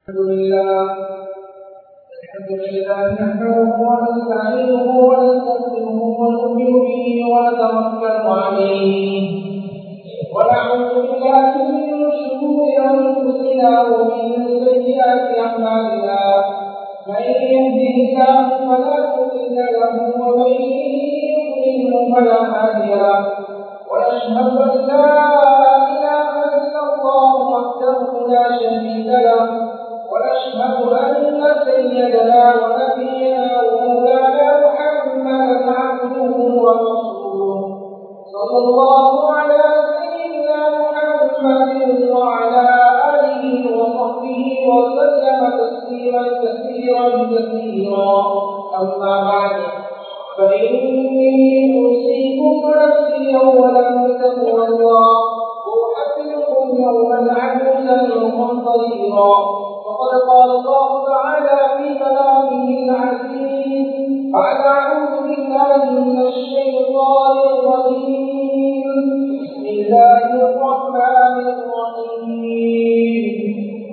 الحمد لله الحمد لله نحمده ونستعينه ونستغفره ونؤمن به ونتوكل عليه ونعوذ بالله من شرور انفسنا ومن سيئات اعمالنا من يهده الله فلا مضل له ومن يضلل فلا هادي له ونشهد ان لا اله الا الله وحده لا شريك له ونشهد ان سيدنا ونبينا ومولانا محمدا عبده ورسوله صلى الله على سيدنا محمد وعلى اله وصحبه وسلم تسليما كثيرا كثيرا اما بعد فاني اوصيكم ونفسي اولا بتقوى الله واحذركم يوما عبوسا قمطريرا وقد قال الله تعالى في كلامه العزيز بعد اعوذ بالله من الشيطان الرجيم بسم الله الرحمن الرحيم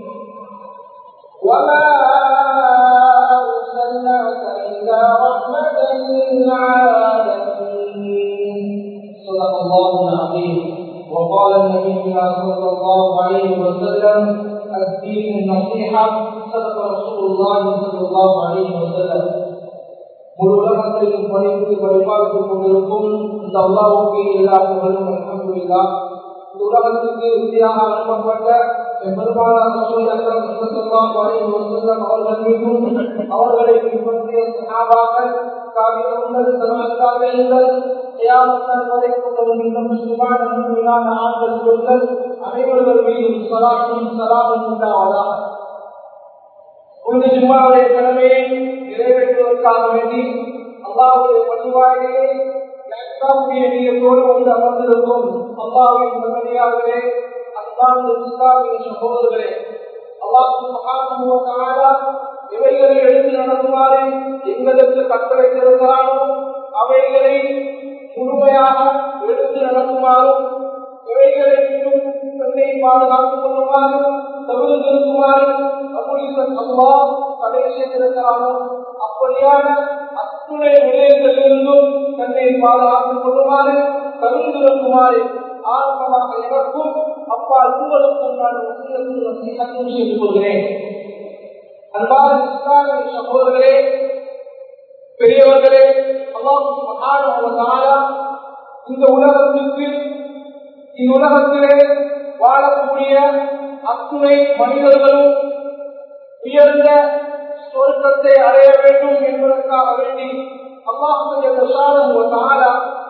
وما ارسلناك الا رحمه للعالمين صدق الله العظيم وقال النبي صلى الله عليه وسلم الدين النصيحة صدق رسول الله صلى الله عليه وسلم முழு உலகத்தையும் படைத்து படைப்பாக்கிக் கொண்டிருக்கும் இந்த அல்லாவுக்கு எல்லா புகழும் அல்ஹம்துலில்லா இந்த உலகத்துக்கு இறுதியாக அனுப்பப்பட்ட அவர்கள் மீதும் அவர்களை பின்பற்றிய சகாபாக்கள் காவியங்கள் சமஸ்தாபியங்கள் தியாகத்தால் வரைக்கும் வருகின்ற முஸ்லிமான முன்மையான ஆண்கள் பெண்கள் அனைவர்கள் மீதும் சலாமும் சலாமும் உண்டாவதா புனித ஜும்மாவுடைய கடமையை நிறைவேற்றுவதற்காக வேண்டி அல்லாவுடைய பணிவாயிலே நீயத்தோடு வந்து அமர்ந்திருக்கும் அல்லாவின் மகனியார்களே அல்லாஹ் இஸ்லாமிய சகோதரர்களே அல்லாஹ் இவைகளை எடுத்து நடத்துமாறு எங்களுக்கு கட்டளைத்திருக்கிறானோ அவைகளை முழுமையாக எடுத்து நடத்துமாறும் இவைகளை தன்னை பாதுகாத்துக் கொள்ளுமாறு தவிர்த்திருக்குமாறு அல்லா தடை செய்திருக்கிறானோ அப்படியான அத்துணை விடயங்களிலிருந்தும் தன்னை பாதுகாத்துக் கொள்ளுமாறு தவிர்த்திருக்குமாறு ஆரம்பமாக எனக்கும் அப்பா உங்களுக்கும் நான் வசீகத்தும் செய்து கொள்கிறேன் அன்பான இஸ்லாமிய சகோதரர்களே பெரியவர்களே அல்லாஹ் இந்த உலகத்திற்கு இவ்வுலகத்திலே வாழக்கூடிய அத்துணை மனிதர்களும் உயர்ந்த சொர்க்கத்தை அடைய வேண்டும் என்பதற்காக வேண்டி அல்லாஹ்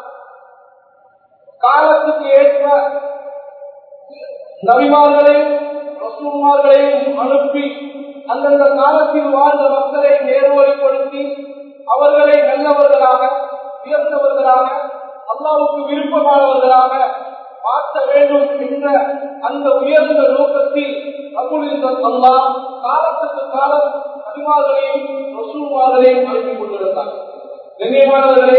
காலத்துக்கு ஏற்ப நபிமார்களையும் ரசூமார்களையும் அனுப்பி அந்தந்த காலத்தில் வாழ்ந்த மக்களை நேர்வழிப்படுத்தி அவர்களை நல்லவர்களாக உயர்ந்தவர்களாக அல்லாவுக்கு விருப்பமானவர்களாக மாற்ற வேண்டும் என்ற அந்த உயர்ந்த நோக்கத்தில் அல்லா காலத்துக்கு காலம் அபிமார்களையும் ரசூமார்களையும் அனுப்பி கொண்டிருந்தார் கண்ணியமானவர்களே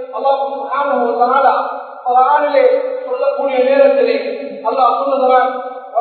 அல்லாஹாலே சொல்லக்கூடிய நேரத்திலே அல்லாஹ் சொல்லுகிறான்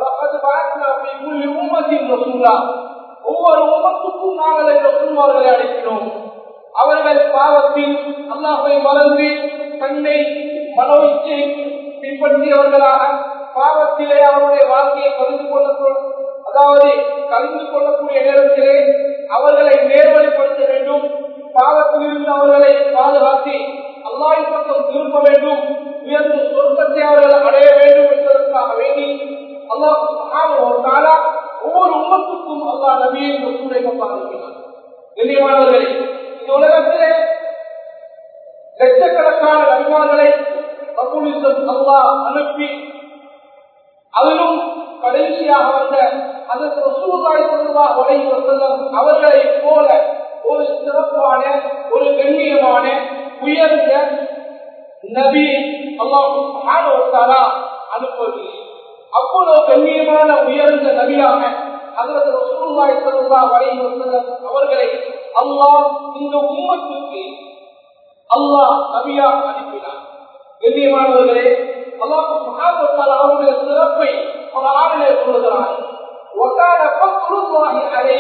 ஒவ்வொரு உமத்துக்கும் நாங்கள் இந்த குருமார்களை அழைக்கிறோம் அவர்கள் பாவத்தில் அல்லாஹை மறந்து தன்னை மனோ இச்சை பின்பற்றியவர்களாக பாவத்திலே அவருடைய வாழ்க்கையை கலந்து கொள்ள அதாவது கலந்து கொள்ளக்கூடிய நேரத்திலே அவர்களை நேர்வழிப்படுத்த வேண்டும் பாவத்தில் இருந்து அவர்களை பாதுகாத்து அல்லாஹ் பக்கம் திரும்ப வேண்டும் உயர்ந்த சொர்க்கத்தை அவர்கள் அடைய வேண்டும் என்பதற்காக வேண்டி அல்லாஹ் ஒவ்வொரு உமத்துக்கும் அல்லா நபியை சூழலை பாதுகாக்கிறார் கண்ணியமானவர்களே இந்த உலகத்திலே லட்சக்கணக்கான நபிமார்களை அல்லா அனுப்பி அதிலும் கடைசியாக வந்த அதற்கு ரசூலாய் சொல்லா உடை வசல்லம் அவர்களை போல ஒரு சிறப்பான ஒரு கண்ணியமான உயர்ந்த நபி அல்லாஹாலா அனுப்பவில்லை அவ்வளவு கண்ணியமான உயர்ந்த நபியாக அதற்கு ரசூலாய் சொல்லா உடை வசல்லம் அவர்களை அல்லாஹ் இந்த உம்மத்துக்கு அல்லாஹ் நபியாக அனுப்பினார் கண்ணியமானவர்களே அல்லாஹ் அவருடைய சிறப்பை ஒரு ஆணிலே சொல்லுகிறார் وكان فضل الله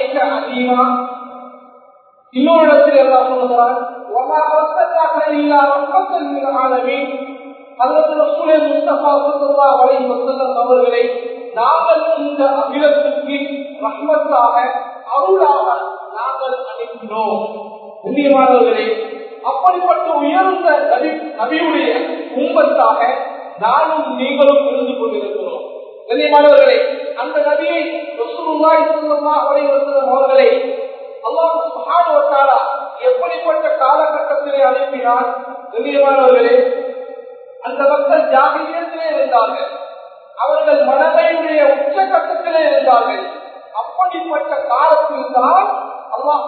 அலைக்க அதிகமா இன்னொரு இடத்தில் எல்லாம் சொல்லுகிறார் وما أرسلناك إلا رحمة للعالمين அதற்கு ரசூலே முஸ்தபா ஸல்லல்லாஹு அலைஹி வஸல்லம் அவர்களை நாங்கள் இந்த அகிலத்திற்கு ரஹ்மத்தாக அருளாக நாங்கள் அனுப்பினோம் புண்ணியமானவர்களே அப்படிப்பட்ட உயர்ந்த நபி நபியுடைய உம்மத்தாக நானும் நீங்களும் இருந்து கொண்டிருக்கிறோம் கண்ணியமானவர்களே அந்த நபியை ரசூலுல்லாஹி ஸல்லல்லாஹு அலைஹி வஸல்லம் அவர்களை அல்லாஹ் சுப்ஹானஹு வ தஆலா எப்படிப்பட்ட காலகட்டத்திலே அனுப்பினார் கண்ணியமானவர்களே அந்த மக்கள் ஜாகிரியத்திலே இருந்தார்கள் அவர்கள் மனதையுடைய உச்சகட்டத்திலே இருந்தார்கள் அப்படிப்பட்ட காலத்தில் தான் அல்லாஹ்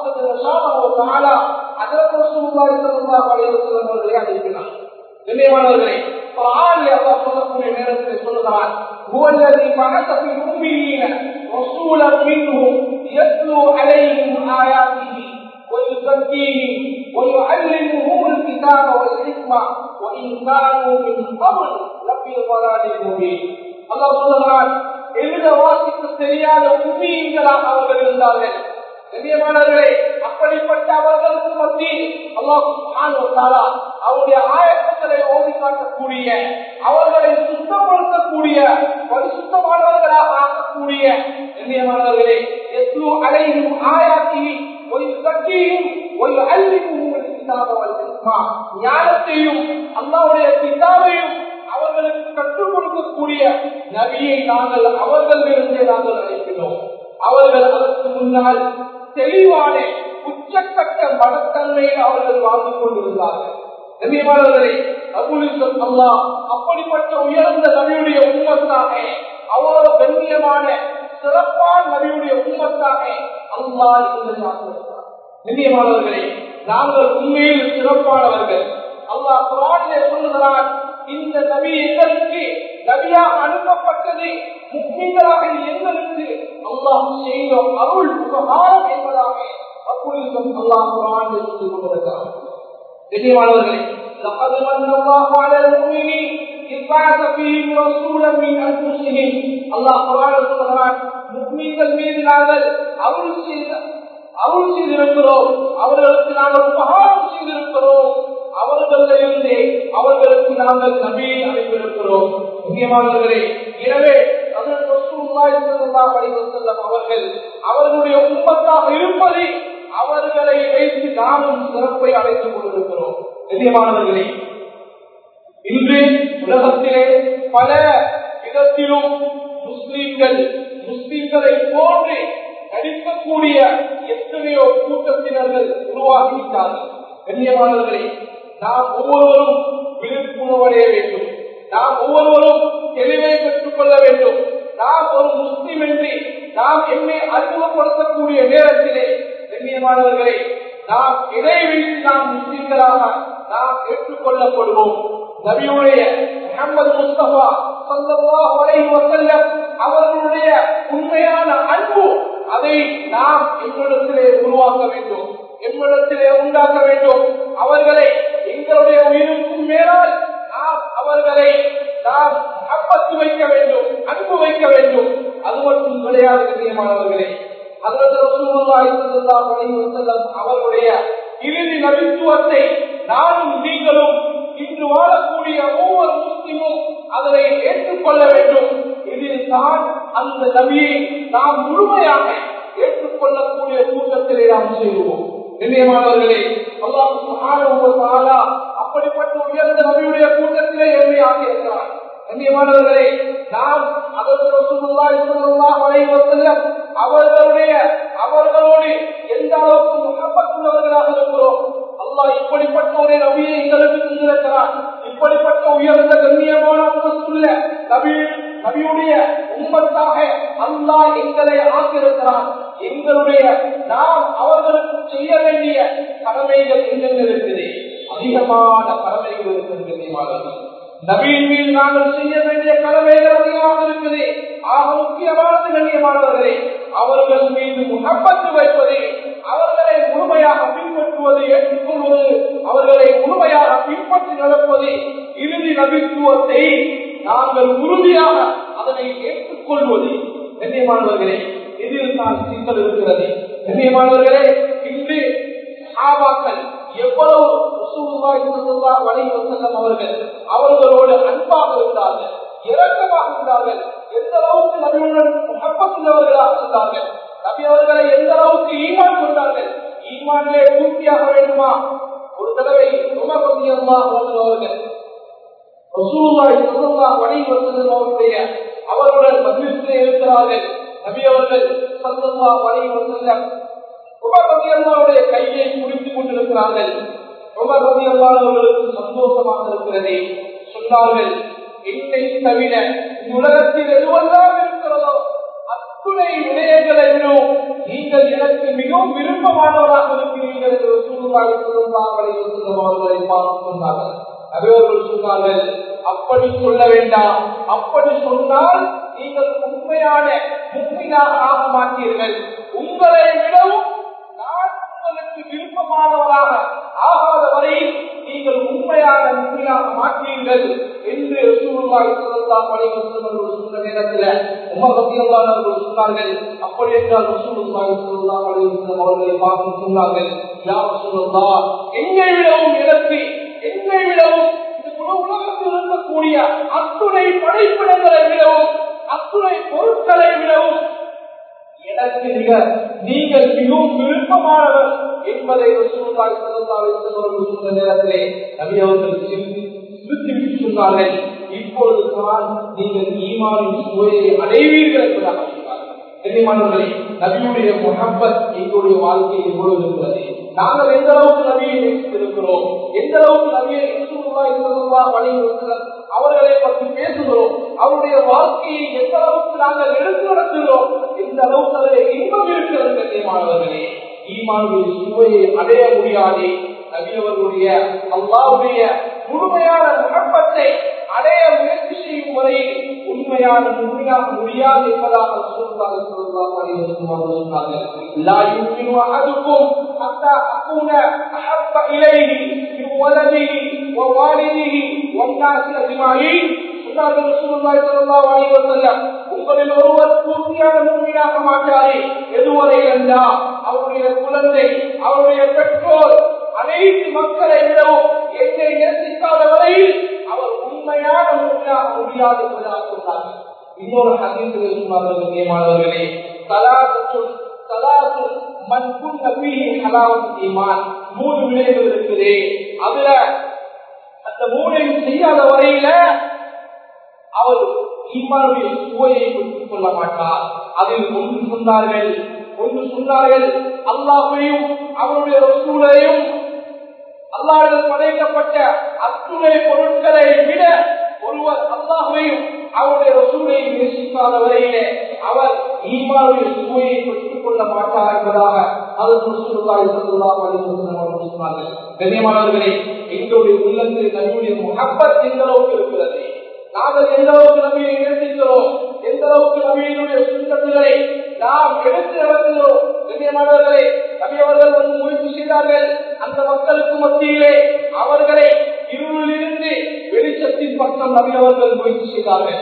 அவர்களை அனுப்பினார் கண்ணியமானவர்களே குர்ஆனில் அல்லாஹ் சொல்லக்கூடிய நேரத்தில் சொல்லுகிறான் هو الذي بعث في الأميين رسولا منهم يتلو عليهم آياته ويزكيهم ويعلمهم الكتاب والحكمة وإن كانوا من قبل لفي ضلال مبين அல்லாஹ் சொல்லுகிறான் எழுத வாசிக்க தெரியாத உண்மையங்களாக அவர்கள் இருந்தார்கள் கண்ணியமானவர்களே அப்படிப்பட்ட அவர்களுக்கு மத்தியில் அல்லாஹ் அவருடைய ஆயத்தங்களை ஓடி காட்டக்கூடிய அவர்களை சுத்தப்படுத்தக்கூடிய பரிசுத்தமானவர்களாக ஆக்கக்கூடிய கண்ணியமானவர்களே எத்லு அலையும் ஆயாத்தி ஒரு சக்தியும் ஒரு அல்லிக்கும் ஞானத்தையும் அல்லாவுடைய கிதாபையும் அவர்களுக்கு கற்றுக் கொடுக்கக்கூடிய நபியை நாங்கள் அவர்களிலிருந்தே நாங்கள் அழைக்கிறோம் அவர்கள் அதற்கு முன்னால் தெளிவான உச்சக்கட்ட மனத்தன்மையில் அவர்கள் வாழ்ந்து கொண்டிருந்தார்கள் கண்ணியமானவர்களே அபுலிசம் அல்லா அப்படிப்பட்ட உயர்ந்த நபியுடைய உண்மத்தாக அவ்வளவு கண்ணியமான சிறப்பான நபியுடைய உண்மத்தாக அல்லா கண்ணியமானவர்களே நாங்கள் உண்மையில் சிறப்பானவர்கள் அல்லாஹ் குரானிலே சொல்லுகிறான் இந்த நபி எங்களுக்கு நபியாக அனுப்பப்பட்டது முக்கியங்களாக எங்களுக்கு அல்லாஹ் செய்த அருள் உபகாரம் என்பதாக அப்பொழுதும் அல்லாஹ் குரானில் சொல்லிக் கொண்டிருக்கிறார் கண்ணியமானவர்களே لقد من الله على المؤمنين إذ بعث فيهم رسولا من أنفسهم الله قرآن சொல்கிறான் முக்மீன்கள் மீது நாங்கள் அருள் செய்த அருள் செய்திருக்கிறோம் அவர்களுக்கு நாங்கள் உபகாரம் செய்திருக்கிறோம் அவர்களிலிருந்தே அவர்களுக்கு நாங்கள் நபியை அனுப்பியிருக்கிறோம் முக்கியமானவர்களே எனவே அவர்கள் அவர்களுடைய உண்மத்தாக இருப்பதை அவர்களை வைத்து நாமும் சிறப்பை அடைத்துக் கொண்டிருக்கிறோம் கண்ணியமானவர்களே இன்று உலகத்திலே பல விதத்திலும் முஸ்லிம்கள் முஸ்லிம்களை போன்று நடிக்கக்கூடிய எத்தனையோ கூட்டத்தினர்கள் உருவாகிவிட்டார்கள் கண்ணியமானவர்களே நாம் ஒவ்வொருவரும் விழிப்புணர்வடைய வேண்டும் நாம் ஒவ்வொருவரும் தெளிவை பெற்றுக் கொள்ள வேண்டும் நாம் ஒரு முஸ்லிம் என்று நாம் என்னை அறிமுகப்படுத்தக்கூடிய நேரத்திலே கண்ணியமானவர்களே நாம் இதை வைத்து நாம் முஸ்லிம்களாக நாம் ஏற்றுக்கொள்ளப்படுவோம் நபியுடைய முகமது முஸ்தபா சல்லல்லாஹு அலைஹி வஸல்லம் அவர்களுடைய உண்மையான அன்பு அதை நாம் எங்களிடத்திலே உருவாக்க வேண்டும் எங்களிடத்திலே உண்டாக்க வேண்டும் அவர்களை எங்களுடைய உயிருக்கும் மேலால் நாம் அவர்களை நாம் அப்பத்து வைக்க வேண்டும் அன்பு வைக்க வேண்டும் அது மட்டும் கிடையாது கண்ணியமானவர்களே அவர்களுடைய இறுதி நபித்துவத்தை நானும் நீங்களும் இன்று வாழக்கூடிய ஒவ்வொரு முஸ்லிமும் அதனை ஏற்றுக்கொள்ள வேண்டும் இதில் தான் அந்த நபியை நாம் முழுமையாக ஏற்றுக்கொள்ளக்கூடிய கூட்டத்திலே நாம் செய்வோம் கண்ணியமானவர்களே அல்லாஹ் அப்படிப்பட்ட உயர்ந்த நபியுடைய கூட்டத்திலே எளிமையாக இருக்கிறார் கண்ணியமானவர்களே நாம் அவர்களுடைய அவர்களோடு எந்த அளவுக்கு முகப்பட்டுள்ளவர்களாக இருக்கிறோம் அல்லாஹ் இப்படிப்பட்ட ஒரு நபியை எங்களுக்கு தந்திருக்கிறார் இப்படிப்பட்ட உயர்ந்த கண்ணியமான நபி நபியுடைய உண்மத்தாக அல்லாஹ் எங்களை ஆக்கியிருக்கிறார் எங்களுடைய நாம் அவர்களுக்கு செய்ய வேண்டிய கடமைகள் என்னென்ன இருக்குது அதிகமான கடமைகள் இருக்கிறது நபியின் மீது நாங்கள் செய்ய வேண்டிய கடமைகள் அதிகமாக இருக்குது ஆக முக்கியமானது கண்ணியமானவர்களே அவர்கள் மீது முகப்பத்து வைப்பது அவர்களை முழுமையாக பின்பற்றுவது ஏற்றுக்கொள்வது அவர்களை முழுமையாக பின்பற்றி நடப்பது இறுதி நபித்துவத்தை நாங்கள் உறுதியாக அதனை ஏற்றுக்கொள்வது கண்ணியமானவர்களே இதில் தான் சிக்கல் இருக்கிறது கண்ணியமானவர்களே இன்று சஹாபாக்கள் எவ்வளவு ரசூலுல்லாஹி ஸல்லல்லாஹு அலைஹி வஸல்லம் அவர்கள் அவர்களோடு அன்பாக இருந்தார்கள் இரக்கமாக இருந்தார்கள் எந்த அளவுக்கு நபியுடன் முகப்பட்டுள்ளவர்களாக இருந்தார்கள் நபி அவர்களை எந்த அளவுக்கு ஈமான் கொண்டார்கள் ஈமானிலே பூர்த்தியாக வேண்டுமா ஒரு தடவை உமர் ரலியல்லாஹு அன்ஹு அவர்கள் ரசூலுல்லாஹி ஸல்லல்லாஹு அலைஹி வஸல்லம் அவருடைய அவருடன் மஜ்லிஸிலே இருக்கிறார்கள் நபி அவர்கள் ஸல்லல்லாஹு அலைஹி வஸல்லம் உமர் ரலியல்லாஹுடைய கையை பிடித்துக் கொண்டிருக்கிறார்கள் உமர் ரலியல்லாஹு அவர்களுக்கு சந்தோஷமாக இருக்கிறதே சொன்னார்கள் என்னை தவிர இந்த உலகத்தில் எதுவெல்லாம் இருக்கிறதோ அத்துணை விடயங்களை விடவும் நீங்கள் எனக்கு மிகவும் விருப்பமானவராக இருக்கிறீர்கள் என்று ரசூலுல்லாஹி ஸல்லல்லாஹு அலைஹி வஸல்லம் அவர்களை பார்த்து சொன்னார்கள் நபியவர்கள் சொன்னார்கள் அப்படி சொல்ல வேண்டாம் அப்படி சொன்னால் நீங்கள் உண்மையான முக்மியாக ஆக மாட்டீர்கள் உங்களை விடவும் நான் உங்களுக்கு விருப்பமானவராக ஆகாத வரையில் நீங்கள் உண்மையான முக்மியாக மாட்டீர்கள் என்று ரசூலுல்லாஹி ஸல்லல்லாஹு அலைஹி வஸல்லம் அவர்கள் சொன்ன நேரத்தில் உமர் ரலியல்லாஹு அன்ஹு அவர்கள் சொன்னார்கள் அப்படி என்றால் ரசூலுல்லாஹி ஸல்லல்லாஹு அலைஹி வஸல்லம் அவர்களை பார்த்து சொன்னார்கள் யா ரசூலுல்லாஹ் என்னை விடவும் எனக்கு என்னை விடவும் இந்த முழு உலகத்தில் இருக்கக்கூடிய அத்துணை படைப்பிடங்களை விடவும் அத்துணை பொருட்களை விடவும் எனக்கு மிக நீங்கள் மிகவும் விருப்பமானவர் என்பதை ரசூலுல்லாஹி ஸல்லல்லாஹு அலைஹி வஸல்லம் அவர்கள் சொன்ன நேரத்திலே நபி அவர்கள் சிரித்து சிரித்துவிட்டு சொன்னார்கள் இப்பொழுது தான் நீங்கள் ஈமானின் சுவையை அடைவீர்கள் என்பதாக சொன்னார்கள் கண்ணியமானவர்களே நபியுடைய முகப்பத் எங்களுடைய வாழ்க்கையில் எவ்வளவு இருக்கிறது நாங்கள் எந்த அளவுக்கு நபியை நேசித்திருக்கிறோம் எந்த அளவுக்கு நபியை ரசூலுல்லாஹி ஸல்லல்லாஹு அலைஹி வஸல்லம் அவர்களை பற்றி பேசுகிறோம் அவருடைய வாழ்க்கையை எந்த அளவுக்கு நாங்கள் எடுத்து நடத்துகிறோம் எந்த அளவுக்கு அதில் இன்பம் இருக்கிறது கண்ணியமானவர்களே ஈமானுடைய சுவையை அடைய முடியாது நபியவர்களுடைய அல்லாவுடைய முழுமையான முகப்பத்தை அடைய முயற்சி செய்யும் வரையில் உண்மையான உண்மையாக முடியாது என்பதாக சொல்லுவாங்க சொன்னார்கள் லா யுமினு அஹதுக்கும் ஹத்தா அகூன அஹப்ப இலைஹி மின் வலதிஹி வ வாலிதிஹி வன் நாஸி அஜ்மாஈன் சொன்னார்கள் ரசூலுல்லாஹி ஸல்லல்லாஹு அலைஹி வஸல்லம் உங்களில் ஒருவர் பூர்த்தியான முன்மீனாக மாட்டாரே எதுவரை என்றால் அவருடைய குழந்தை அவருடைய பெற்றோர் அனைத்து மக்களை விடவும் என்னை நேசிக்காத வரையில் அவர் உண்மையான முன்மீனாக முடியாது என்பதாக சொன்னார்கள் இன்னொரு ஹதீஸில் சொன்னார்கள் நியமானவர்களே தலாசத்துல் தலாசுல் மன்குன் நபிஹி ஹலாவத் ஈமான் மூணு விளைவுகள் இருக்குது அதுல அந்த மூணையும் செய்யாத வரையில அவர் ஈமானுடைய சுவையை பெற்றுக் கொள்ள மாட்டார் அதில் ஒன்று சொன்னார்கள் ஒன்று சொன்னார்கள் அல்லாஹையும் அவருடைய ரசூலையும் அல்லாஹிடம் படைக்கப்பட்ட அத்துணை பொருட்களை விட ஒருவர் அல்லாஹையும் அவருடைய ரசூலையும் நேசிக்காத வரையிலே அவர் ஈமானுடைய சுவையை பெற்றுக் கொள்ள மாட்டார் என்பதாக அதற்கு ரசூலுல்லாஹி ஸல்லல்லாஹு அலைஹி வஸல்லம் அவர்கள் சொன்னார்கள் கண்ணியமானவர்களே எங்களுடைய உள்ளத்தில் நபியுடைய முகப்பத் எந்த அளவுக்கு இருக்கிறது நாங்கள் எந்த அளவுக்கு நபியை நேசிக்கிறோம் எந்த அளவுக்கு நபியினுடைய சுத்தங்களை நாம் எடுத்து நடத்துகிறோம் கண்ணியமானவர்களே நபி அவர்கள் வந்து முயற்சி செய்தார்கள் அந்த மக்களுக்கு மத்தியிலே அவர்களை இருளிலிருந்து வெளிச்சத்தின் பக்கம் நபி அவர்கள் முயற்சி செய்தார்கள்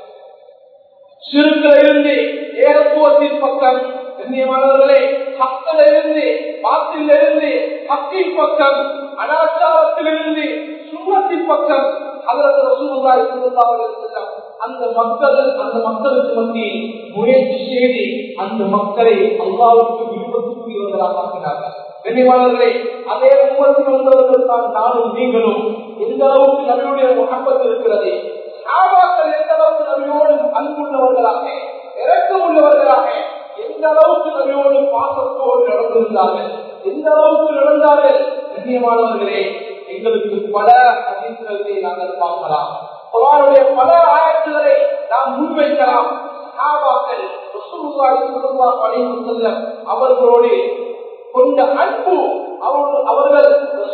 சிறுக்கிலிருந்து ஏகத்துவத்தின் பக்கம் கண்ணியமானவர்களே ஹக்கிலிருந்து பாத்திலிருந்து ஹக்கின் பக்கம் அனாச்சாரத்திலிருந்து சுண்ணத்தின் பக்கம் அதற்கு ரசூலுல்லாஹி ஸல்லல்லாஹு அலைஹி வஸல்லம் அந்த மக்கள் அந்த மக்களுக்கு மத்தியில் முயற்சி செய்து அந்த மக்களை அல்லாஹ்வுக்கு விருப்பத்துக்குரியவர்களாக ஆக்கினார்கள் கண்ணியமானவர்களே அதே உம்மத்தில் வந்தவர்கள் தான் நானும் நீங்களும் எந்த அளவுக்கு நபியுடைய முகப்பத் இருக்கிறது சாபாக்கள் எந்த அளவுக்கு நபியோடு அன்புள்ளவர்களாக இறக்கம் உள்ளவர்களாக எந்த அளவுக்கு நபியோடு பாசத்தோடு நடந்திருந்தார்கள் எந்த அளவுக்கு நடந்தார்கள் கண்ணியமானவர்களே எங்களுக்கு பல அதிர்களை நாங்கள் பார்க்கலாம் குரானுடைய பல ஆயத்துகளை நாம் முன்வைக்கலாம் சாபாக்கள் அவர்களோடு கொண்ட அன்பு அவர்கள்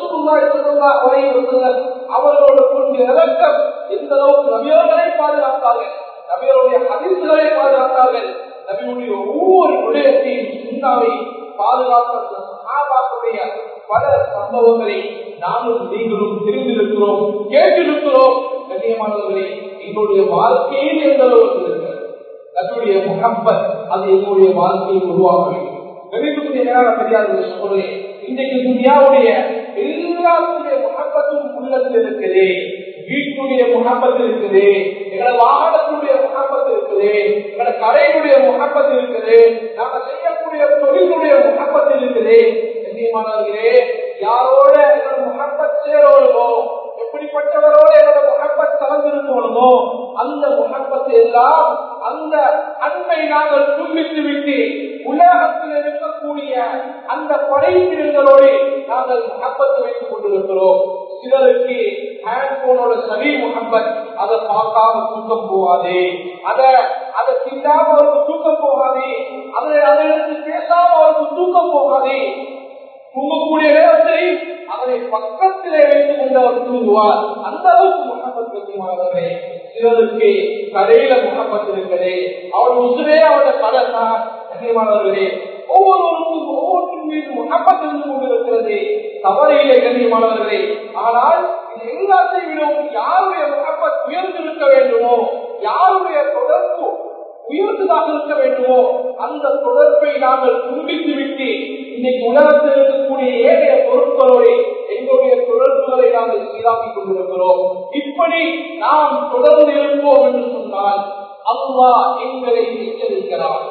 அவர்களோடு கொண்ட இலக்கம் எந்த அளவுக்கு நபியர்களை பாதுகாத்தார்கள் நபியருடைய அதிர்ச்சிகளை பாதுகாத்தார்கள் நபியுடைய ஒவ்வொரு விடயத்தையும் சுண்ணாவை பாதுகாத்த சாபாக்களுடைய பல சம்பவங்களை நானும் நீங்களும் தெரிந்திருக்கிறோம் கேட்டிருக்கிறோம் கண்ணியமானவர்களே எங்களுடைய வாழ்க்கையில் எந்த அளவுக்கு இருக்கிறது நபியுடைய முகப்பத் அது எங்களுடைய வாழ்க்கையில் உருவாக வேண்டும் கணிப்புடைய மேலான பெரியார்கள் சொல்லே இன்றைக்கு துனியாவுடைய எல்லாத்துடைய முகப்பத்தும் உள்ளத்தில் இருக்குது வீட்டுடைய முகப்பத்து இருக்குது எங்களோட வாகனத்துடைய முகப்பத்து இருக்குது எங்களோட கடையினுடைய முகப்பத்து இருக்குது நாங்க செய்யக்கூடிய தொழிலுடைய முகப்பத்து இருக்குது கண்ணியமானவர்களே யாரோட எங்களோட முகப்பத் சேரோடுமோ எப்படிப்பட்டவரோட என்னோட முகப்பத் கலந்திருக்கணுமோ அந்த முகப்பத்தை எல்லாம் அந்த அன்பை நாங்கள் துண்டித்து விட்டு உலகத்தில் இருக்கக்கூடிய அந்த படைப்பினங்களோடு நாங்கள் முகப்பத்தை வைத்துக் கொண்டிருக்கிறோம் சிலருக்கு ஹேண்ட்போனோட சரி முகப்பத் அதை பார்க்காம தூக்கம் போகாது அதை அதை திண்டாம அவருக்கு தூக்கம் போகாது அதை அதை எடுத்து பேசாம அவருக்கு தூக்கம் போகாது தூங்கக்கூடிய நேரத்தை அவரை பக்கத்திலே வைத்துக் கொண்டு அவர் தூங்குவார் அந்த அளவுக்கு முகப்பத் கட்டியமானவர்களே சிலருக்கு கடையில முகப்பத் இருக்கிறது அவர் உசுரே அவருடைய கடை தான் கண்ணியமானவர்களே ஒவ்வொருவருக்கும் ஒவ்வொருத்தரும் மீது முகப்பத் இருந்து கொண்டிருக்கிறது தவறையிலே கண்ணியமானவர்களே ஆனால் இது எல்லாத்தையும் விடவும் யாருடைய முகப்பத் உயர்ந்திருக்க வேண்டுமோ யாருடைய தொடர்பு உயர்ந்ததாக இருக்க வேண்டுமோ அந்த தொடர்பை நாங்கள் துண்டித்து விட்டு இன்னைக்கு உலகத்தில் இருக்கக்கூடிய ஏழைய பொருட்களோடு எங்களுடைய தொடர்புகளை நாங்கள் சீராக்கிக் கொண்டிருக்கிறோம் இப்படி நாம் தொடர்ந்து இருப்போம் என்று சொன்னால் அல்லாஹ் எங்களை எச்சரிக்கிறார்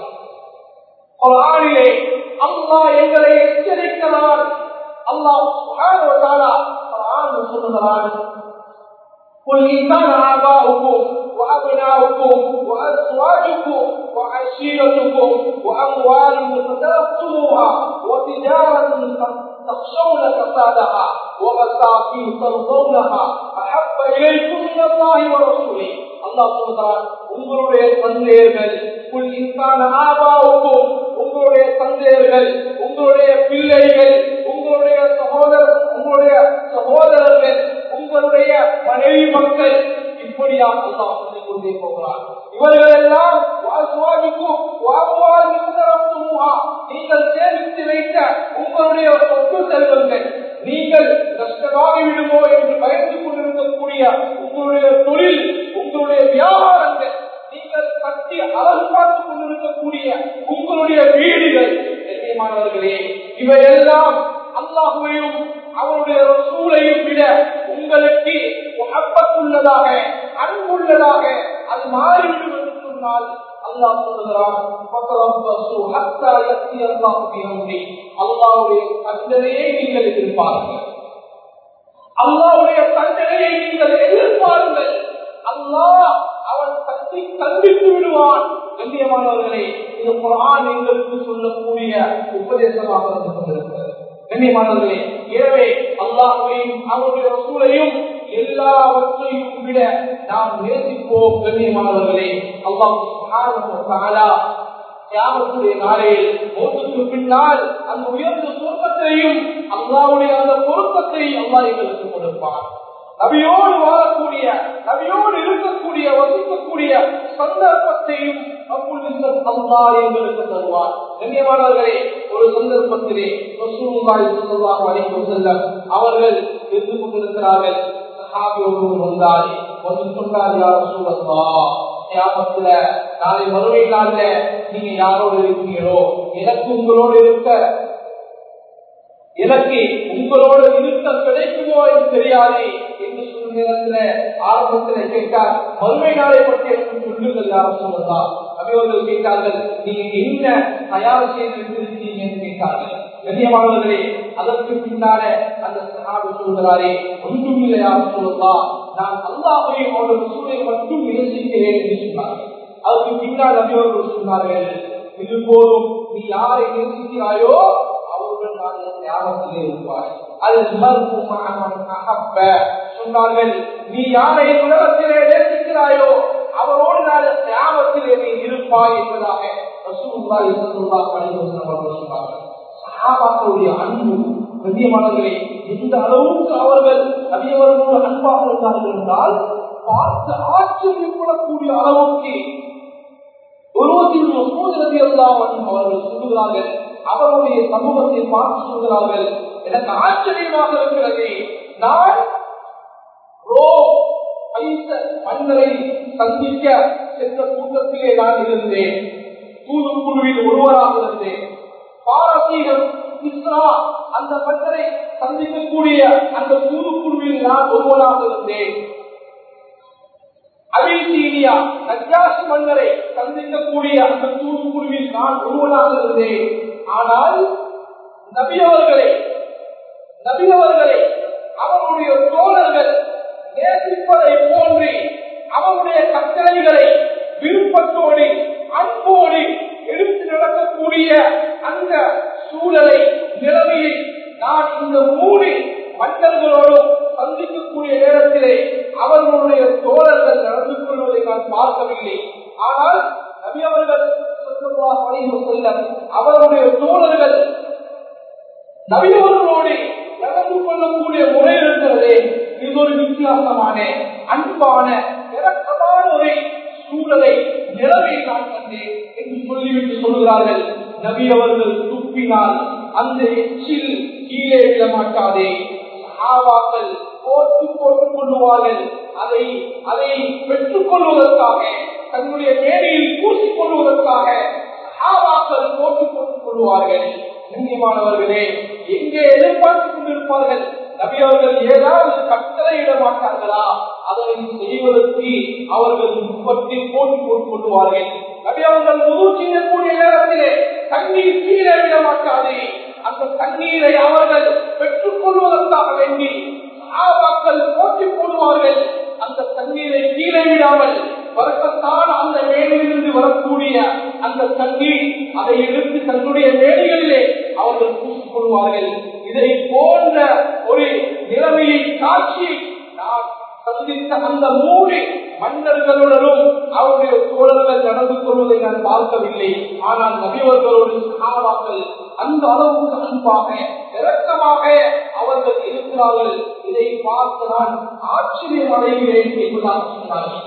குரானிலே அல்லாஹ் எங்களை எச்சரிக்கிறார் அல்லாஹ் சுப்ஹானஹு வ தஆலா குர்ஆன் சொல்லுகிறான் قل إن كان آباؤكم وأبناؤكم وأزواجكم وعشيرتكم وأموال اقترفتموها وتجارة تخشون كسادها ومساكين ترضونها أحب إليكم من الله ورسوله الله சொல்கிறார் உங்களுடைய தந்தையர்கள் உள் இன்சான ஆபாவுக்கும் உங்களுடைய தந்தையர்கள் உங்களுடைய பிள்ளைகள் உங்களுடைய சகோதரர் உங்களுடைய சகோதரர்கள் உங்களுடைய மனைவி மக்கள் இப்படியாக அல்லாஹ் சொல்லிக் கொண்டே போகிறார் இவர்கள் எல்லாம் நீங்கள் சேமித்து வைத்த உங்களுடைய சொத்து செல்வங்கள் நீங்கள் நஷ்டமாகி விடுமோ என்று பயந்து கொண்டிருக்கக்கூடிய உங்களுடைய தொழில் உங்களுடைய வியாபாரங்கள் நீங்கள் கட்டி அழகு பார்த்துக் கொண்டிருக்கக்கூடிய உங்களுடைய வீடுகள் கண்ணியமானவர்களே இவையெல்லாம் அல்லாஹுவையும் அவருடைய சூளையும் விட உங்களுக்கு முகப்பத்துள்ளதாக அன்புள்ளதாக அது மாறிவிடும் என்று சொன்னால் அல்லாஹ் சொல்லுகிறான் அல்லாவுடைய தண்டனையை நீங்கள் எதிர்பாருங்கள் அல்லாவுடைய தண்டனையை நீங்கள் எதிர்பாருங்கள் அல்லாஹ் அவன் தட்டி கண்டித்து விடுவான் கண்ணியமானவர்களே இது குரான் எங்களுக்கு சொல்லக்கூடிய உபதேசமாக இருந்து கொண்டிருக்கிறது கண்ணியமானவர்களே எனவே அல்லாஹையும் அவருடைய சூழலையும் எல்லாவற்றையும் விட நாம் நேசிப்போம் கண்ணியமானவர்களே அல்லாஹ் தியாகத்துடைய நாளில் மோட்டுக்கு பின்னால் அந்த உயர்ந்த சுருக்கத்தையும் அல்லாவுடைய அந்த பொருத்தத்தை அல்லாஹ் எங்களுக்கு கொடுப்பான் நபியோடு வாழக்கூடிய நபியோடு இருக்கக்கூடிய வசிக்கக்கூடிய சந்தர்ப்பத்தையும் அல்லா எங்களுக்கு தருவார் கண்ணியமானவர்களே ஒரு சந்தர்ப்பத்திலே அவர்கள் இருந்து கொண்டிருக்கிறார்கள் சஹாபி ஒருவர் வந்தார் வந்து சொன்னார் யார் சூழல்லா தியாகத்துல நாளை மறுமை நாள்ல நீங்க யாரோடு இருக்கீங்களோ எனக்கு உங்களோடு இருக்க எனக்கு உங்களோடு இருக்க கிடைக்குமோ என்று தெரியாது என்று சொல்லும் நேரத்துல ஆரம்பத்துல கேட்டார் மறுமை நாளை பற்றி எனக்கு சொல்லுங்கள் யாரும் சொல்லலாம் அவர்கள் கேட்டார்கள் நீங்க என்ன தயார் செய்து வைத்திருக்கீங்க என்று கேட்டார்கள் கண்ணியமானவர்களே அதற்கு பின்னால அந்த சகாபி சொல்கிறாரே ஒன்றும் இல்லை யாரும் சொல்லலாம் நான் அல்லாமையும் அவருடைய சூழலை மட்டும் நேசிக்கிறேன் என்று சொன்னார்கள் அதற்கு பின்னால் நபியவர்கள் சொன்னார்கள் இது போதும் நீ யாரை நேசிக்கிறாயோ அவருடன் நான் தியாகத்திலே இருப்பாய் அது சொன்னார்கள் நீ யாரை உலகத்திலே நேசிக்கிறாயோ அவரோடு நான் தியாகத்திலே நீ இருப்பாய் என்பதாக சகாபாக்களுடைய அன்பு கண்ணியமானவர்களே எந்த அளவுக்கு அவர்கள் நபியவர்களோடு அன்பாக இருந்தார்கள் என்றால் பார்த்து ஆச்சரியப்படக்கூடிய அளவுக்கு ஒருவத்தில் சூழ்நிலை எல்லாம் அவர்கள் சொல்லுகிறார்கள் அவருடைய சமூகத்தை பார்த்து சொல்கிறார்கள் எனக்கு ஆச்சரியமாக இருக்கிறது நான் மன்னரை சந்திக்க சென்ற கூட்டத்திலே நான் இருந்தேன் தூதுக்குழுவில் ஒருவராக இருந்தேன் பாரசீகம் இஸ்ரா அந்த மன்னரை சந்திக்கக்கூடிய அந்த தூதுக்குழுவில் நான் ஒருவனாக இருந்தேன் அபிசீனியா நஜாசி மன்னரை சந்திக்கக்கூடிய அந்த தூதுக்குழுவில் நான் ஒருவனாக இருந்தேன் ஆனால் நபியவர்களை நபியவர்களை அவருடைய தோழர்கள் நேசிப்பதை போன்று அவருடைய கட்டளைகளை விருப்பத்தோடு அன்போடு எடுத்து நடக்கக்கூடிய அந்த சூழலை நிலைமையை நான் இந்த மூணு மன்னர்களோடும் சந்திக்கக்கூடிய நேரத்திலே அவர்களுடைய தோழர்கள் நடந்து கொள்வதை நான் பார்க்கவில்லை ஆனால் நபி அவர்கள் செல்ல அவருடைய தோழர்கள் நபியவர்களோடு நடந்து கொள்ளக்கூடிய முறை இருக்கிறதே இது ஒரு வித்தியாசமான அன்பான இறக்கமான ஒரு சூழலை நிலவை நான் கண்டேன் என்று சொல்லிவிட்டு சொல்கிறார்கள் நபி அவர்கள் துப்பினால் அந்த எச்சில் கீழே விட மாட்டாதே ஆவாக்கள் போட்டு போட்டுக் கொள்ளுவார்கள் அதை அதை பெற்றுக் கொள்வதற்காக தன்னுடைய மேடையில் பூசிக் கொள்வதற்காக ஆவாக்கள் போட்டு போட்டுக் கொள்வார்கள் கண்ணியமானவர்களே எங்கே எதிர்பார்த்துக் கொண்டிருப்பார்கள் நபி அவர்கள் ஏதாவது கட்டளையிட மாட்டார்களா அதனை செய்வதற்கு அவர்கள் முப்பத்தி போட்டி போட்டுக் கொள்வார்கள் நபி அவர்கள் முழு செய்யக்கூடிய நேரத்திலே தண்ணீர் கீழே விட மாட்டாது அந்த தண்ணீரை அவர்கள் பெற்றுக் கொள்வதற்காக வேண்டி சாபாக்கள் போட்டி போடுவார்கள் அந்த தண்ணீரை கீழே விடாமல் வருஷத்தான அந்த மேடையிலிருந்து வரக்கூடிய அந்த தண்ணீர் அதை எடுத்து தன்னுடைய மேடைகளிலே அவர்கள் பூசிக் கொள்வார்கள் இதை போன்ற ஒரு நிலைமையை காட்சியை நான் சந்தித்த அந்த மூணு மன்னர்களுடனும் அவருடைய தோழர்கள் நடந்து கொள்வதை நான் பார்க்கவில்லை ஆனால் நபியவர்களோடு சகாபாக்கள் அந்த அளவுக்கு அன்பாக இறக்கமாக அவர்கள் இருக்கிறார்கள் இதை பார்த்து நான் ஆச்சரியம் அடைகிறேன் என்பதாக சொன்னார்கள்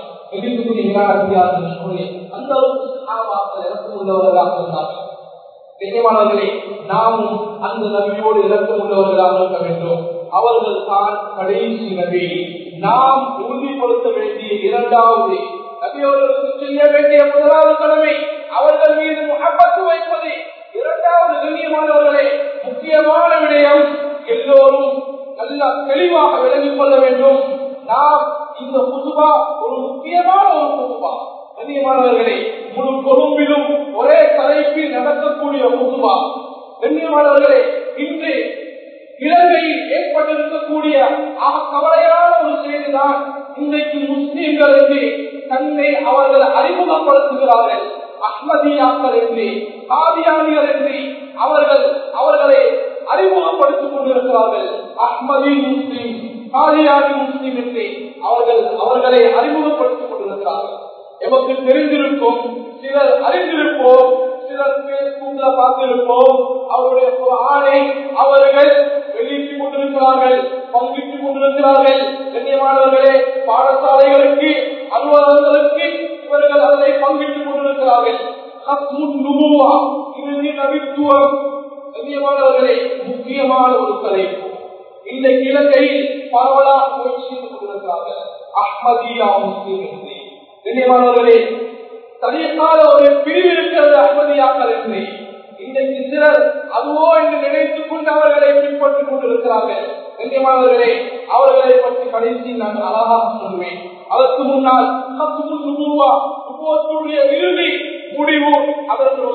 அந்த அளவுக்கு சகாபாக்கள் இறக்கம் உள்ளவர்களாக இருந்தார்கள் நிச்சயமானவர்களே நாமும் அந்த நபியோடு இறக்கம் உள்ளவர்களாக இருக்க வேண்டும் அவர்கள் தான் கடைசி நபி நாம் உறுதிப்படுத்த வேண்டிய இரண்டாவது நபியவர்களுக்கு செய்ய வேண்டிய முதலாவது கடமை அவர்கள் மீது முகப்பத்து வைப்பது இரண்டாவது கண்ணியமானவர்களே முக்கியமான விடயம் எல்லோரும் நல்ல தெளிவாக விளங்கிக் கொள்ள வேண்டும் நாம் இந்த புதுபா ஒரு முக்கியமான ஒரு புதுபா கண்ணியமானவர்களே முழு கொழும்பிலும் ஒரே தலைப்பில் நடக்கக்கூடிய புதுபா கண்ணியமானவர்களே இன்று இலங்கையில் ஏற்பட்டிருக்கக்கூடிய ஆக கவலையான ஒரு செய்திதான் இன்றைக்கு முஸ்லீம்கள் என்று தன்னை அவர்கள் அறிமுகப்படுத்துகிறார்கள் அஹ்மதியாக்கள் என்று காதியானிகள் என்று அவர்கள் அவர்களை அறிமுகப்படுத்திக் கொண்டிருக்கிறார்கள் அஹ்மதி முஸ்லீம் காதியானி முஸ்லீம் என்று அவர்கள் அவர்களை அறிமுகப்படுத்திக் கொண்டிருக்கிறார்கள் எமக்கு தெரிந்திருக்கும் சிலர் அறிந்திருப்போம் சிலர் பேஸ்புக்ல பார்த்திருப்போம் அவருடைய ஆணை அவர்கள் வெளியிட்டுக் கொண்டிருக்கிறார்கள் பங்கிட்டுக் கொண்டிருக்கிறார்கள் கண்ணியமானவர்களே பாடசாலைகளுக்கு அலுவலகங்களுக்கு இவர்கள் அதனை பங்கிட்டுக் கொண்டிருக்கிறார்கள் இறுதி நபித்துவம் கண்ணியமானவர்களே முக்கியமான ஒரு தலைப்பு இந்த இலங்கையில் பரவலாக முயற்சி செய்து கொண்டிருக்கிறார்கள் அஹ்மதியா முஸ்லீம் என்று கண்ணியமானவர்களே தனியக்கால ஒரு பிரிவு இருக்கிறது அனுமதியாக்கள் என்று இன்றைக்கு சிலர் அதுவோ என்று நினைத்துக் கொண்டு அவர்களை பின்பற்றிக் கொண்டிருக்கிறார்கள் கண்ணியமானவர்களே அவர்களை பற்றி கடைசி நான் அழகாக சொல்வேன் அதற்கு முன்னால் நுபுவத்துடைய இறுதி முடிவு அவர்கள்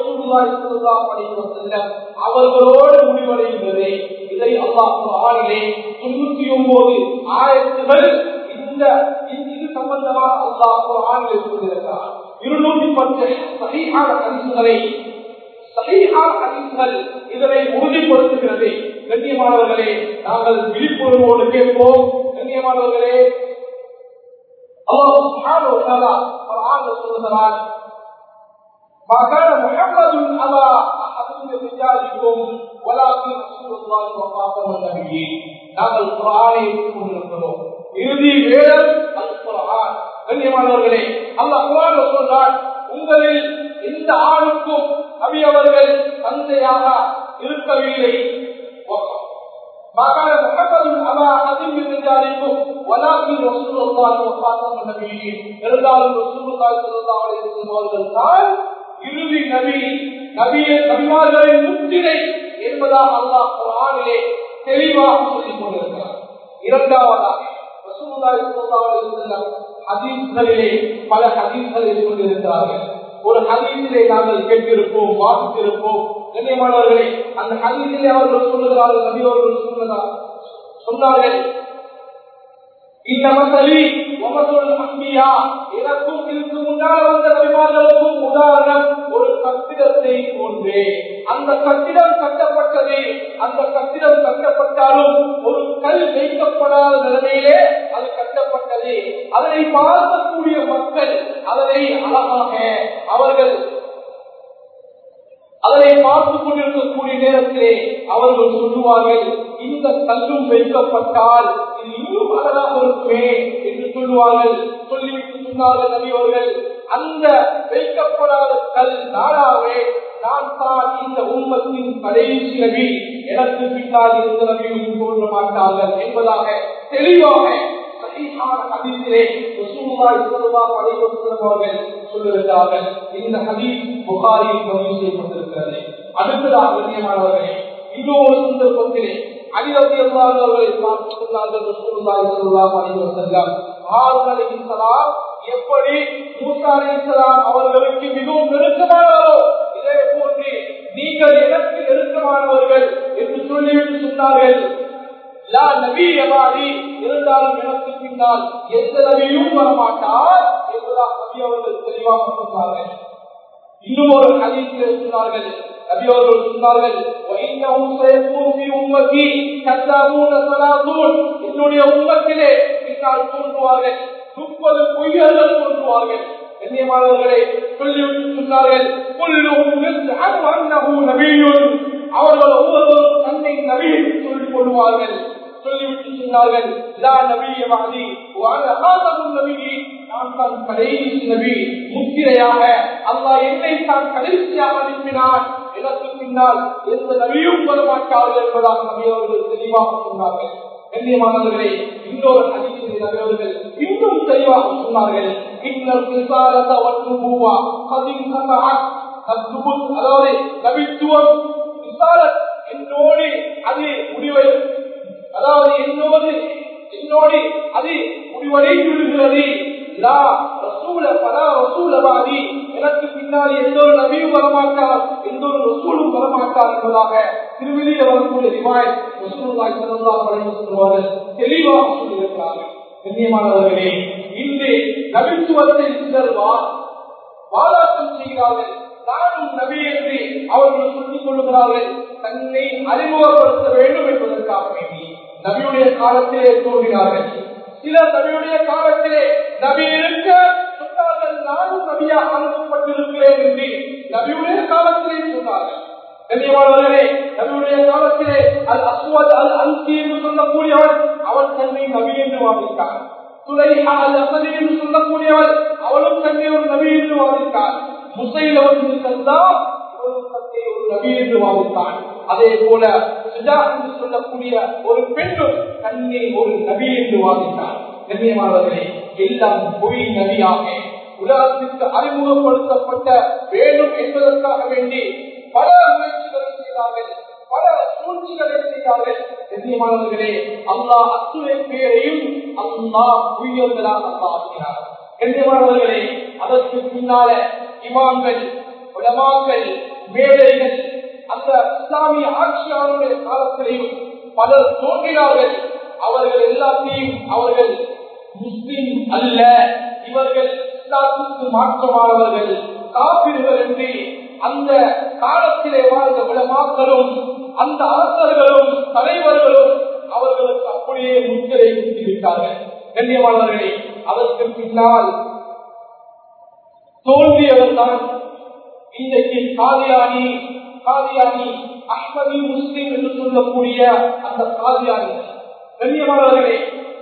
அவர்களோடு முடிவடைகிறது இதை அல்லாஹ் ஆணிலே தொண்ணூத்தி ஒன்பது ஆயிரத்துகள் இந்த இது சம்பந்தமாக அல்லாஹ் ஆணிலே சொல்லியிருக்கிறார் இருநூற்றி பத்து சகிஹான ஹதீசுகளை சகிஹான ஹதீசுகள் இதனை உறுதிப்படுத்துகிறது கண்ணியமானவர்களே நாங்கள் விழிப்புணர்வோடு கேட்போம் கண்ணியமானவர்களே அல்லாஹ் சுப்ஹானஹு வ தஆலா குர்ஆன்ல சொல்கிறார் ما كان محمد أبا أحد من رجالكم ولكن رسول الله وخاتم النبيين நாங்கள் குர்ஆனை கொண்டிருக்கிறோம் இறுதி வேதம் அல் குர்ஆன் கண்ணியமானவர்களே அல்லாஹ் குர்ஆன்ல சொல்றார் உங்களில் எந்த ஆணுக்கும் நபி அவர்கள் தந்தையாக இருக்கவில்லை ما كان محمد أبا أحد من رجالكم ولكن رسول الله وخاتم النبيين இருந்தாலும் ரசூலுல்லாஹி ஸல்லல்லாஹு அலைஹி வஸல்லம் அவர்கள் தான் இறுதி நபி நபிய நபிமார்களின் முத்திரை என்பதாக அல்லாஹ் குரானிலே தெளிவாக சொல்லிக் கொண்டிருக்கிறார் இரண்டாவதாக ரசூலுல்லாஹி ஸல்லல்லாஹு அலைஹி வஸல்லம் ஹதீஸ்களிலே பல ஹதீஸ்களை சொல்லியிருக்கிறார்கள் ஒரு ஹதீஸிலே நாங்கள் கேட்டிருப்போம் வாசித்திருப்போம் கண்ணியமானவர்களே அந்த ஹதீஸிலே அவர்கள் சொல்லுகிறார்கள் நபி அவர்கள் சொல்லுகிறார் சொன்னார்கள் இந்த மசலி ஒமசொல் அம்பியா எனக்கும் இதுக்கு முன்னால் வந்த நபிமார்களுக்கும் உதாரணம் ஒரு கட்டிடத்தை போன்றே அந்த கட்டிடம் கட்டப்பட்டது அந்த கட்டிடம் கட்டப்பட்டாலும் ஒரு கல் வைக்கப்படாத நிலைமையிலே அது கட்டப்பட்டது அதனை பார்க்கக்கூடிய மக்கள் அதனை அழகாக அவர்கள் அதனை பார்த்துக் கொண்டிருக்கக்கூடிய நேரத்திலே அவர்கள் சொல்லுவார்கள் இந்த கல்லும் வைக்கப்பட்டால் இது இன்னும் அழகாக இருக்குமே என்று சொல்லுவார்கள் சொல்லிவிட்டு சொன்னார்கள் நபி அவர்கள் அந்த வைக்கப்படாத கல் நாடாவே நான் தான் இந்த உண்மத்தின் கடைசி நபி எனக்கு பின்னால் இருந்த நபியும் தோன்ற மாட்டார்கள் என்பதாக தெளிவாக சஹீஹான ஹதீஸிலே ரசூலுல்லாஹி ஸல்லல்லாஹு அலைஹி வஸல்லம் அவர்கள் சொல்லியிருக்கிறார்கள் இந்த ஹதீஸ் புகாரியில் பதிவு செய்யப்பட்டிருக்கிறது அடுத்ததாக கண்ணியமானவர்களே இன்னொரு சந்தர்ப்பத்திலே அலிரதி அவர்களை பார்த்து சொன்னார்கள் ரசூலுல்லாஹி ஸல்லல்லாஹு அலைஹி வஸல்லம் ஹாரூன் அலைஹிஸ்ஸலாம் எப்படி மூசா அலைஹிஸ்ஸலாம் அவர்களுக்கு மிகவும் நெருக்கமானவரோ இதே போன்று நீங்கள் எனக்கு நெருக்கமானவர்கள் என்று சொல்லிவிட்டு சொன்னார்கள் லா நபியவாதி இருந்தாலும் எனக்கு பின்னால் எந்த நபியும் வரமாட்டார் என்பதாக நபி அவர்கள் தெளிவாக சொன்னார்கள் இன்னும் ஒரு ஹதீஸில் சொன்னார்கள் நபி அவர்கள் சொன்னார்கள் "வஇன்னஹும் சயகூனு ஃபீ உம்மத்தி கஸ்ஸாபூன ஸலாத்தூன்." என்னுடைய உம்மத்திலே பின்னால் தோன்றுவார்கள் முப்பது பொய்யர்கள் தோன்றுவார்கள் கண்ணியமானவர்களை சொல்லிவிட்டு சொன்னார்கள் "குல்லுஹும் யஸ்அமு அன்னஹு நபிய்யுன்." அவர்கள் ஒவ்வொருவரும் தன்னை நபி என்று சொல்லிக் கொள்வார்கள் சொல்லிவிட்டு சொன்னார்கள் லா நபிய வாதி வான ஆதமும் நபியே நான் தான் கடைசி நபி முத்திரையாக அல்லாஹ் என்னை தான் கடைசியாக அனுப்பினான் எனக்கு பின்னால் எந்த நபியும் வரமாட்டார்கள் என்பதாக நபி அவர்கள் தெளிவாக சொன்னார்கள் கண்ணியமானவர்களே இன்னொரு அதிசய நபர்கள் இன்னும் தெளிவாக சொன்னார்கள் இன்னும் விசாரத மற்றும் பூவா கதின் அதாவது நபித்துவம் விசாரத் என்னோடு அது முடிவை அதாவது என்னோடு என்னோடு அது முடிவடைந்து விடுகிறது லா ரசூல பலா ரசூலவாதி எனக்கு பின்னாடி எந்த ஒரு நபியும் வரமாட்டார் எந்த ஒரு ரசூலும் வரமாட்டார் என்பதாக திருவிழியில வரக்கூடிய ரிவாய் ரசூலுல்லாஹி ஸல்லல்லாஹு அலைஹி வஸல்லம் தெளிவாக சொல்லியிருக்கிறார்கள் கண்ணியமானவர்களே இன்று நபித்துவத்தை சிலர் வாதாட்டம் செய்கிறார்கள் நானும் நபி என்று அவர்கள் சொல்லிக் கொள்கிறார்கள் தன்னை அறிமுகப்படுத்த வேண்டும் என்பதற்காக வேண்டி நபியுடைய காலத்திலே தோன்றினார்கள் சிலர் நபியுடைய காலத்திலே நபி இருக்க சொன்னார்கள் நானும் நபியாக அனுப்பப்பட்டிருக்கிறேன் என்று நபியுடைய காலத்திலே சொன்னார்கள் கண்ணியமானவர்களே நபியுடைய காலத்திலே அல் அஸ்வத் அல் அன்சி என்று சொல்லக்கூடியவன் அவன் தன்னை நபி என்று வாதித்தான் துலைஹா அல் அசதி என்று சொல்லக்கூடியவன் அவளும் தன்னை ஒரு நபி என்று வாதித்தான் முசைலவன் கந்தாம் ஒரு நபி என்று வாதித்தான் அதே போல சுஜா என்று சொல்லக்கூடிய ஒரு பெண்ணும் தன்னை ஒரு நபி என்று வாதித்தார் கண்ணியமானவர்களே எல்லாம் பொய் நபியாக உலகத்திற்கு அறிமுகப்படுத்தப்பட்ட வேண்டும் என்பதற்காக வேண்டி பல முயற்சிகளை செய்தார்கள் பல சூழ்ச்சிகளை செய்தார்கள் கண்ணியமானவர்களே அல்லாஹ் அத்துணை பேரையும் அல்லாஹ் பொய்யர்களாக அல்லாஹ் ஆக்கினார் கண்ணியமானவர்களே அதற்கு பின்னால இமாம்கள் உலமாக்கள் மேடைகள் அந்த இஸ்லாமிய ஆட்சியாளருடைய காலத்திலையும் பலர் தோன்றினார்கள் அவர்கள் எல்லாத்தையும் அவர்கள் முஸ்லிம் அல்ல இவர்கள் இஸ்லாத்துக்கு மாற்றமானவர்கள் காப்பீர்கள் என்று அந்த காலத்திலே வாழ்ந்த விளமாக்களும் அந்த அரசர்களும் தலைவர்களும் அவர்களுக்கு அப்படியே முத்திரை குத்திவிட்டார்கள் கண்ணியமானவர்களே அதற்கு பின்னால் தோல்வியவர் தான் இன்றைக்கு காதியானி காதியானி அஹ்மதி முஸ்லிம் என்று சொல்லக்கூடிய அந்த காதியானி கண்ணியமானவர்களே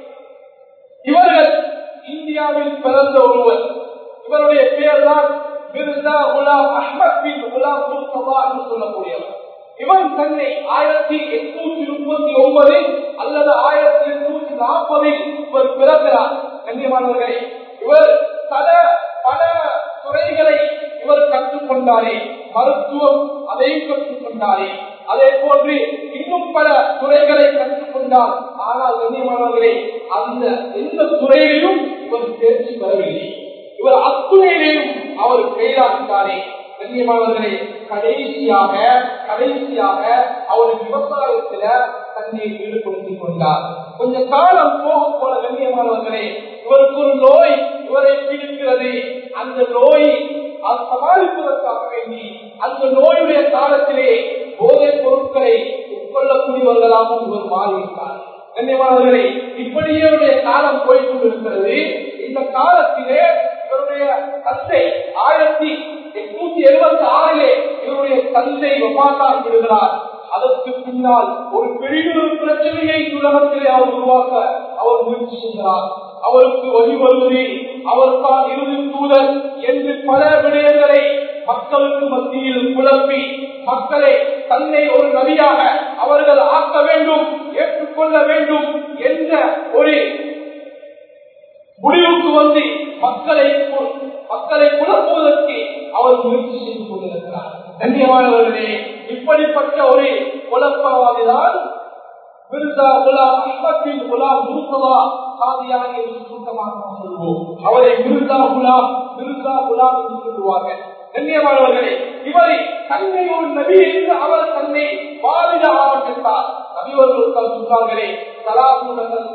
இவர்கள் இந்தியாவில் பிறந்த ஒருவர் இவருடைய பெயர் தான் மிர்சா குலாம் அஹ்மத் பின் குலாம் முஸ்தபா என்று சொல்லக்கூடியவர் இவன் தன்னை ஆயிரத்தி எட்நூத்தி முப்பத்தி ஒன்பதில் அல்லது ஆயிரத்தி எட்நூத்தி நாற்பதில் இவர் பிறக்கிறார் கண்ணியமானவர்களே இவர் பல பல துறைகளை இவர் கற்றுக்கொண்டாரே மருத்துவம் அதையும் கற்றுக்கொண்டாரே அதே போன்று இன்னும் பல துறைகளை கற்றுக்கொண்டார் ஆனால் கண்ணியமானவர்களே அந்த எந்த துறையிலும் இவர் தேர்ச்சி பெறவில்லை இவர் அத்துறையிலேயும் அவர் கைதாகிட்டாரே கண்ணியமானவர்களே கடைசியாக கடைசியாக அவர் விவசாயத்துல தன்னை ஈடுபடுத்திக் கொண்டார் கொஞ்ச காலம் போக போல கண்ணியமானவர்களே இவருக்கு ஒரு நோய் இவரை பிடிக்கிறது அந்த நோய் அது சமாளிப்பதற்காக வேண்டி அந்த நோயுடைய காலத்திலே போதைப் பொருட்களை உட்கொள்ளக்கூடியவர்களாகவும் இவர் மாறிவிட்டார் கண்ணியமானவர்களே இப்படியே இவருடைய காலம் போய்கொண்டிருக்கிறது இந்த காலத்திலே இவருடைய தந்தை ஆயிரத்தி எட்நூத்தி எழுபத்தி ஆறிலே இவருடைய தந்தை ஒப்பாட்டால் விடுகிறார் அதற்கு பின்னால் ஒரு பெரிய ஒரு பிரச்சனையை உலகத்திலே அவர் உருவாக்க அவர் முயற்சி செய்கிறார் அவருக்கு வழி வருவது அவர் தான் இறுதி தூதர் என்று பல விடயங்களை மக்களுக்கு மத்தியில் குழப்பி மக்களை தன்னை ஒரு நபியாக அவர்கள் ஆக்க வேண்டும் ஏற்றுக்கொள்ள வேண்டும் என்ற ஒரு முடிவுக்கு வந்து மக்களை மக்களை குழப்புவதற்கு அவர் முயற்சி செய்து கொண்டிருக்கிறார் கண்ணியமானவர்களே இப்படிப்பட்ட ஒரு குழப்பவாதிதான் மிர்சா குலாம் அஹ்மத் குலாம் முருத்தவா சாதியாக என்று சுத்தமாக சொல்வோம் அவரை மிர்சா குலாம் மிர்சா குலாம் என்று சொல்லுவார்கள் கண்ணியமானவர்களே இவரை தன்னை ஒரு நபி என்று அவர் தன்னை வாதிட ஆரம்பித்தார் நபிவர்கள் சொல்றார்களே சலாசூனங்கள்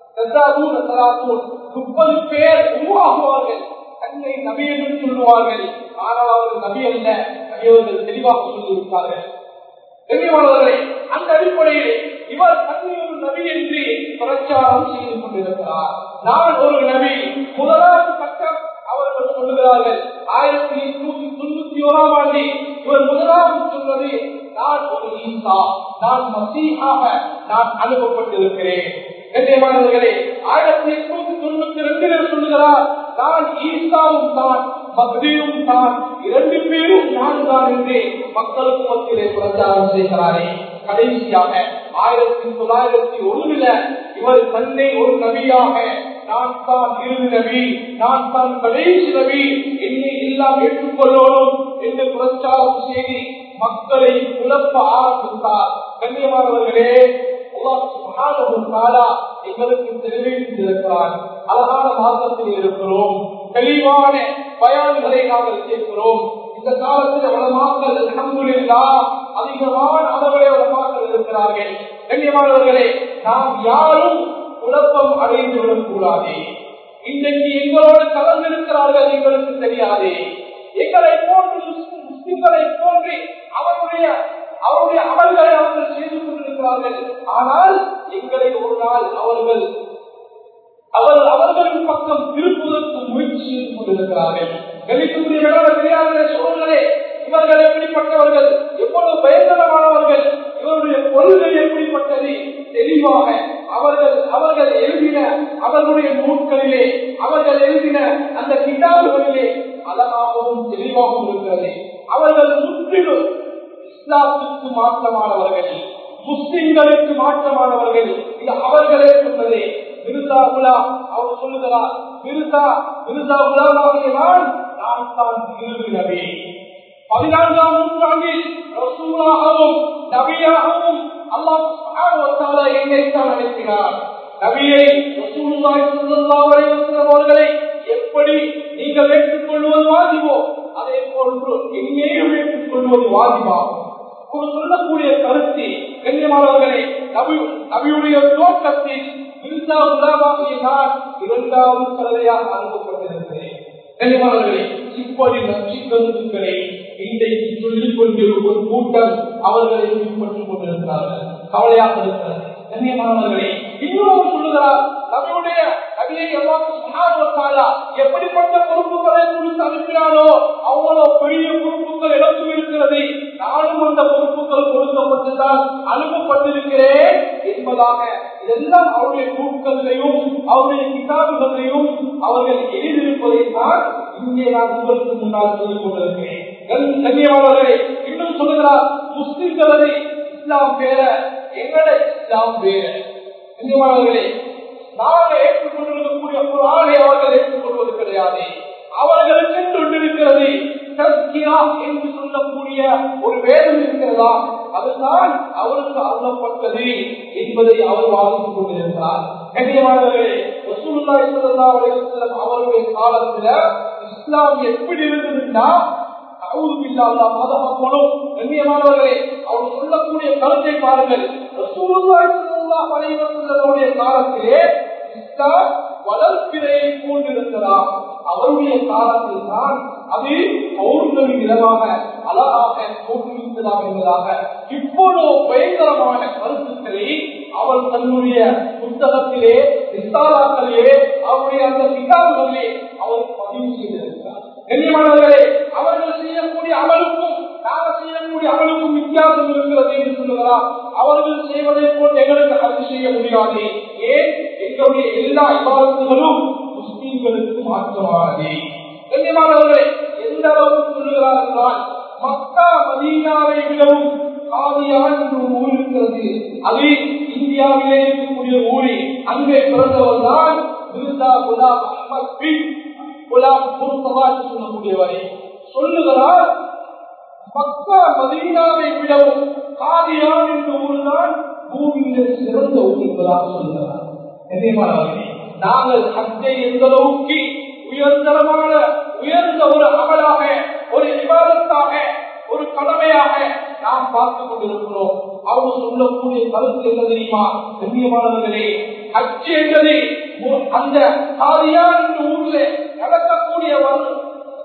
முப்பது பேர் உருவாகுவார்கள் தன்னை நபி என்று சொல்லுவார்கள் ஆனால் அவர்கள் நபி அல்ல நபியவர்கள் தெளிவாக சொல்லியிருப்பார்கள் கண்ணியமானவர்களே அந்த அடிப்படையில் இவர் தன்னை ஒரு நபி என்று பிரச்சாரம் செய்து கொண்டிருக்கிறார் நான் ஒரு நபி முதலாவது பக்கம் அவர்கள் சொல்லுகிறார்கள் ஆயிரத்தி எட்நூத்தி தொண்ணூத்தி ஓராம் ஆண்டு இவர் முதலாவது சொன்னது நான் ஒரு ஈசா நான் மசீகாக நான் அனுப்பப்பட்டிருக்கிறேன் கண்ணியமானவர்களே ஆயிரத்தி எட்நூத்தி தொண்ணூத்தி ரெண்டில் சொல்லுகிறார் நான் ஈசாவும் தான் மக்தியும் தான் இரண்டு பேரும் நான் தான் என்று மக்களுக்கு மத்தியிலே பிரச்சாரம் செய்கிறாரே கடைசியாக ஆயிரத்தி தொள்ளாயிரத்தி ஒண்ணுல இவர் தன்னை ஒரு நபியாக நான் தான் இறுதி நபி நான் தான் கடைசி நபி என்னை எல்லாம் ஏற்றுக்கொள்ளணும் என்று பிரச்சாரம் செய்து மக்களை குழப்ப ஆரம்பித்தார் கண்ணியமானவர்களே எங்களுக்கு தெரிவித்திருக்கிறார் அழகான மார்க்கத்தில் இருக்கிறோம் தெளிவான பயான்களை நாங்கள் கேட்கிறோம் இந்த காலத்தில் வளமாக்கல் அன்புல்லா அதிகமான அளவிலே வளமாக்கல் இருக்கிறார்கள் கண்ணியமானவர்களே நாம் யாரும் குழப்பம் அடைந்து விடக்கூடாது இன்றைக்கு எங்களோடு கலந்திருக்கிறார்கள் எங்களுக்கு தெரியாது எங்களை போன்று முஸ்லிம்களை போன்று அவருடைய அவருடைய அமல்களை அவர்கள் செய்து கொண்டிருக்கிறார்கள் ஆனால் எங்களை ஒரு நாள் அவர்கள் அவர் அவர்களின் பக்கம் திருப்புவதற்கு முயற்சி செய்து கொண்டிருக்கிறார்கள் கணிக்கக்கூடிய வேளாண் தெரியாத சோழர்களே இவர்கள் எப்படிப்பட்டவர்கள் எவ்வளவு பயங்கரமானவர்கள் இவருடைய கொள்கை எப்படிப்பட்டது தெளிவாக அவர்கள் அவர்கள் எழுதின அவர்களுடைய நூல்களிலே அவர்கள் எழுதின அந்த கிதாபுகளிலே அழகாகவும் தெளிவாகவும் இருக்கிறது அவர்கள் முற்றிலும் இஸ்லாத்துக்கு மாற்றமானவர்கள் முஸ்லிம்களுக்கு மாற்றமானவர்கள் இது அவர்களே சொன்னதே மிருதா குலாம் அவர் சொல்லுகிறார் மிருதா மிருதா குலாமாகிய நான் நான் தான் இறுதி நபி பதினான்காம் நூற்றாண்டில் ரசூலாகவும் நபியாகவும் அல்லாஹ் என்னைத்தான் அழைக்கிறார் நபியை ரசூலுல்லாஹி ஸல்லல்லாஹு அலைஹி வஸல்லம் அவர்களை எப்படி நீங்கள் ஏற்றுக்கொள்வது வாஜிபோ அதே போன்று என்னையும் ஏற்றுக்கொள்வது வாஜிபாகும் அவர் சொல்லக்கூடிய கருத்து கண்ணியமானவர்களே நபி நபியுடைய தோட்டத்தில் மிர்சா குலாமாகிய நான் இரண்டாவது கலவையாக அனுப்பப்பட்டிருக்கிறேன் கண்ணியமானவர்களே இப்படி நச்சு கருத்துக்களை இன்றைக்கு சொல்லிக் கொண்டிருக்கும் ஒரு கூட்டம் அவர்களை பின்பற்றிக் கொண்டிருக்கிறார்கள் கவலையாக இருக்கிறது கண்ணியமானவர்களே இன்னொரு சொல்லுகிறார் நம்முடைய நபியை எப்படிப்பட்ட பொறுப்புகளை கொடுத்து அனுப்பினாரோ அவ்வளவு பெரிய பொறுப்புகள் இழந்து இருக்கிறது நானும் அந்த பொறுப்புகள் கொடுக்கப்பட்டுதான் அனுப்பப்பட்டிருக்கிறேன் என்பதாக இதெல்லாம் அவருடைய நூல்களிலையும் அவருடைய கிதாபுகளிலையும் அவர்கள் எழுதியிருப்பதை தான் இங்கே நான் உங்களுக்கு முன்னால் சொல்லிக் கொண்டிருக்கிறேன் கண்ணியமானவர்களே இன்னும் சொல்லுகிறார் முஸ்லிம்களது இஸ்லாம் வேற எங்கட இஸ்லாம் வேற கண்ணியமானவர்களே நாங்கள் ஏற்றுக்கொண்டிருக்கக்கூடிய குரானை அவர்கள் ஏற்றுக்கொள்வது கிடையாது அவர்களுக்கு கொண்டிருக்கிறது தஸ்கியா என்று சொல்லக்கூடிய ஒரு வேதம் இருக்கிறதா அதுதான் அவருக்கு அருளப்பட்டது என்பதை அவர் வாதித்துக் கொண்டிருக்கிறார் கண்ணியமானவர்களே ரசூலுல்லாஹி ஸல்லல்லாஹு அலைஹி வஸல்லம் அவருடைய காலத்துல இஸ்லாம் எப்படி இருந்ததுன்னா கண்ணியமானவர்களே அவர் சொல்லக்கூடிய கருத்தை பாருங்கள் காலத்திலே இஸ்லாம் வளர்ப்பிறையை போன்றிருக்கிறா அவருடைய காலத்தில் தான் அது பௌர்ணமி நிலமாக அழகாக தோற்றுவித்ததாக என்பதாக இவ்வளவு பயங்கரமான கருத்துக்களை அவர் தன்னுடைய புத்தகத்திலே விசாராக்களிலே அவருடைய அந்த கிதாபுகளிலே அவர் பதிவு செய்திருக்கிறார் கண்ணியமானவர்களே அவர்கள் செய்யக்கூடிய அமலுக்கும் நாங்கள் செய்யக்கூடிய அமலுக்கும் வித்தியாசம் இருக்கிறது என்று சொல்லுகிறார் அவர்கள் செய்வதை போல் எங்களுக்கு அது செய்ய முடியாது ஏன் எங்களுடைய எல்லா விவாதங்களும் முஸ்லீம்களுக்கு மாற்றமானது கண்ணியமானவர்களே எந்த அளவுக்கு சொல்லுகிறார் என்றால் மக்கா மதீனாவை விடவும் காதியான் என்று ஒரு ஊர் இருக்கிறது அது இந்தியாவிலே இருக்கக்கூடிய ஊரில் அங்கே பிறந்தவர் தான் மிர்சா குலாம் அஹமத் பின் குலாம் முர்தவா என்று சொல்லக்கூடியவரை சொல்லுகிறார் மக்கா மதீனாவை விடவும் காதியான் என்ற ஊர்தான் பூமியிலே சிறந்த ஊர் என்பதாக சொல்லுகிறார் நினைவாளர்களே நாங்கள் ஹஜ்ஜை எந்த அளவுக்கு உயர்தரமான உயர்ந்த ஒரு அமலாக ஒரு விவாதத்தாக ஒரு கடமையாக நாம் பார்த்து கொண்டிருக்கிறோம் அவங்க சொல்லக்கூடிய கருத்து என்ன தெரியுமா கண்ணியமானவர்களே ஹஜ் என்பது அந்த சாதியான் என்ற ஊரில் நடக்கக்கூடிய வருடம்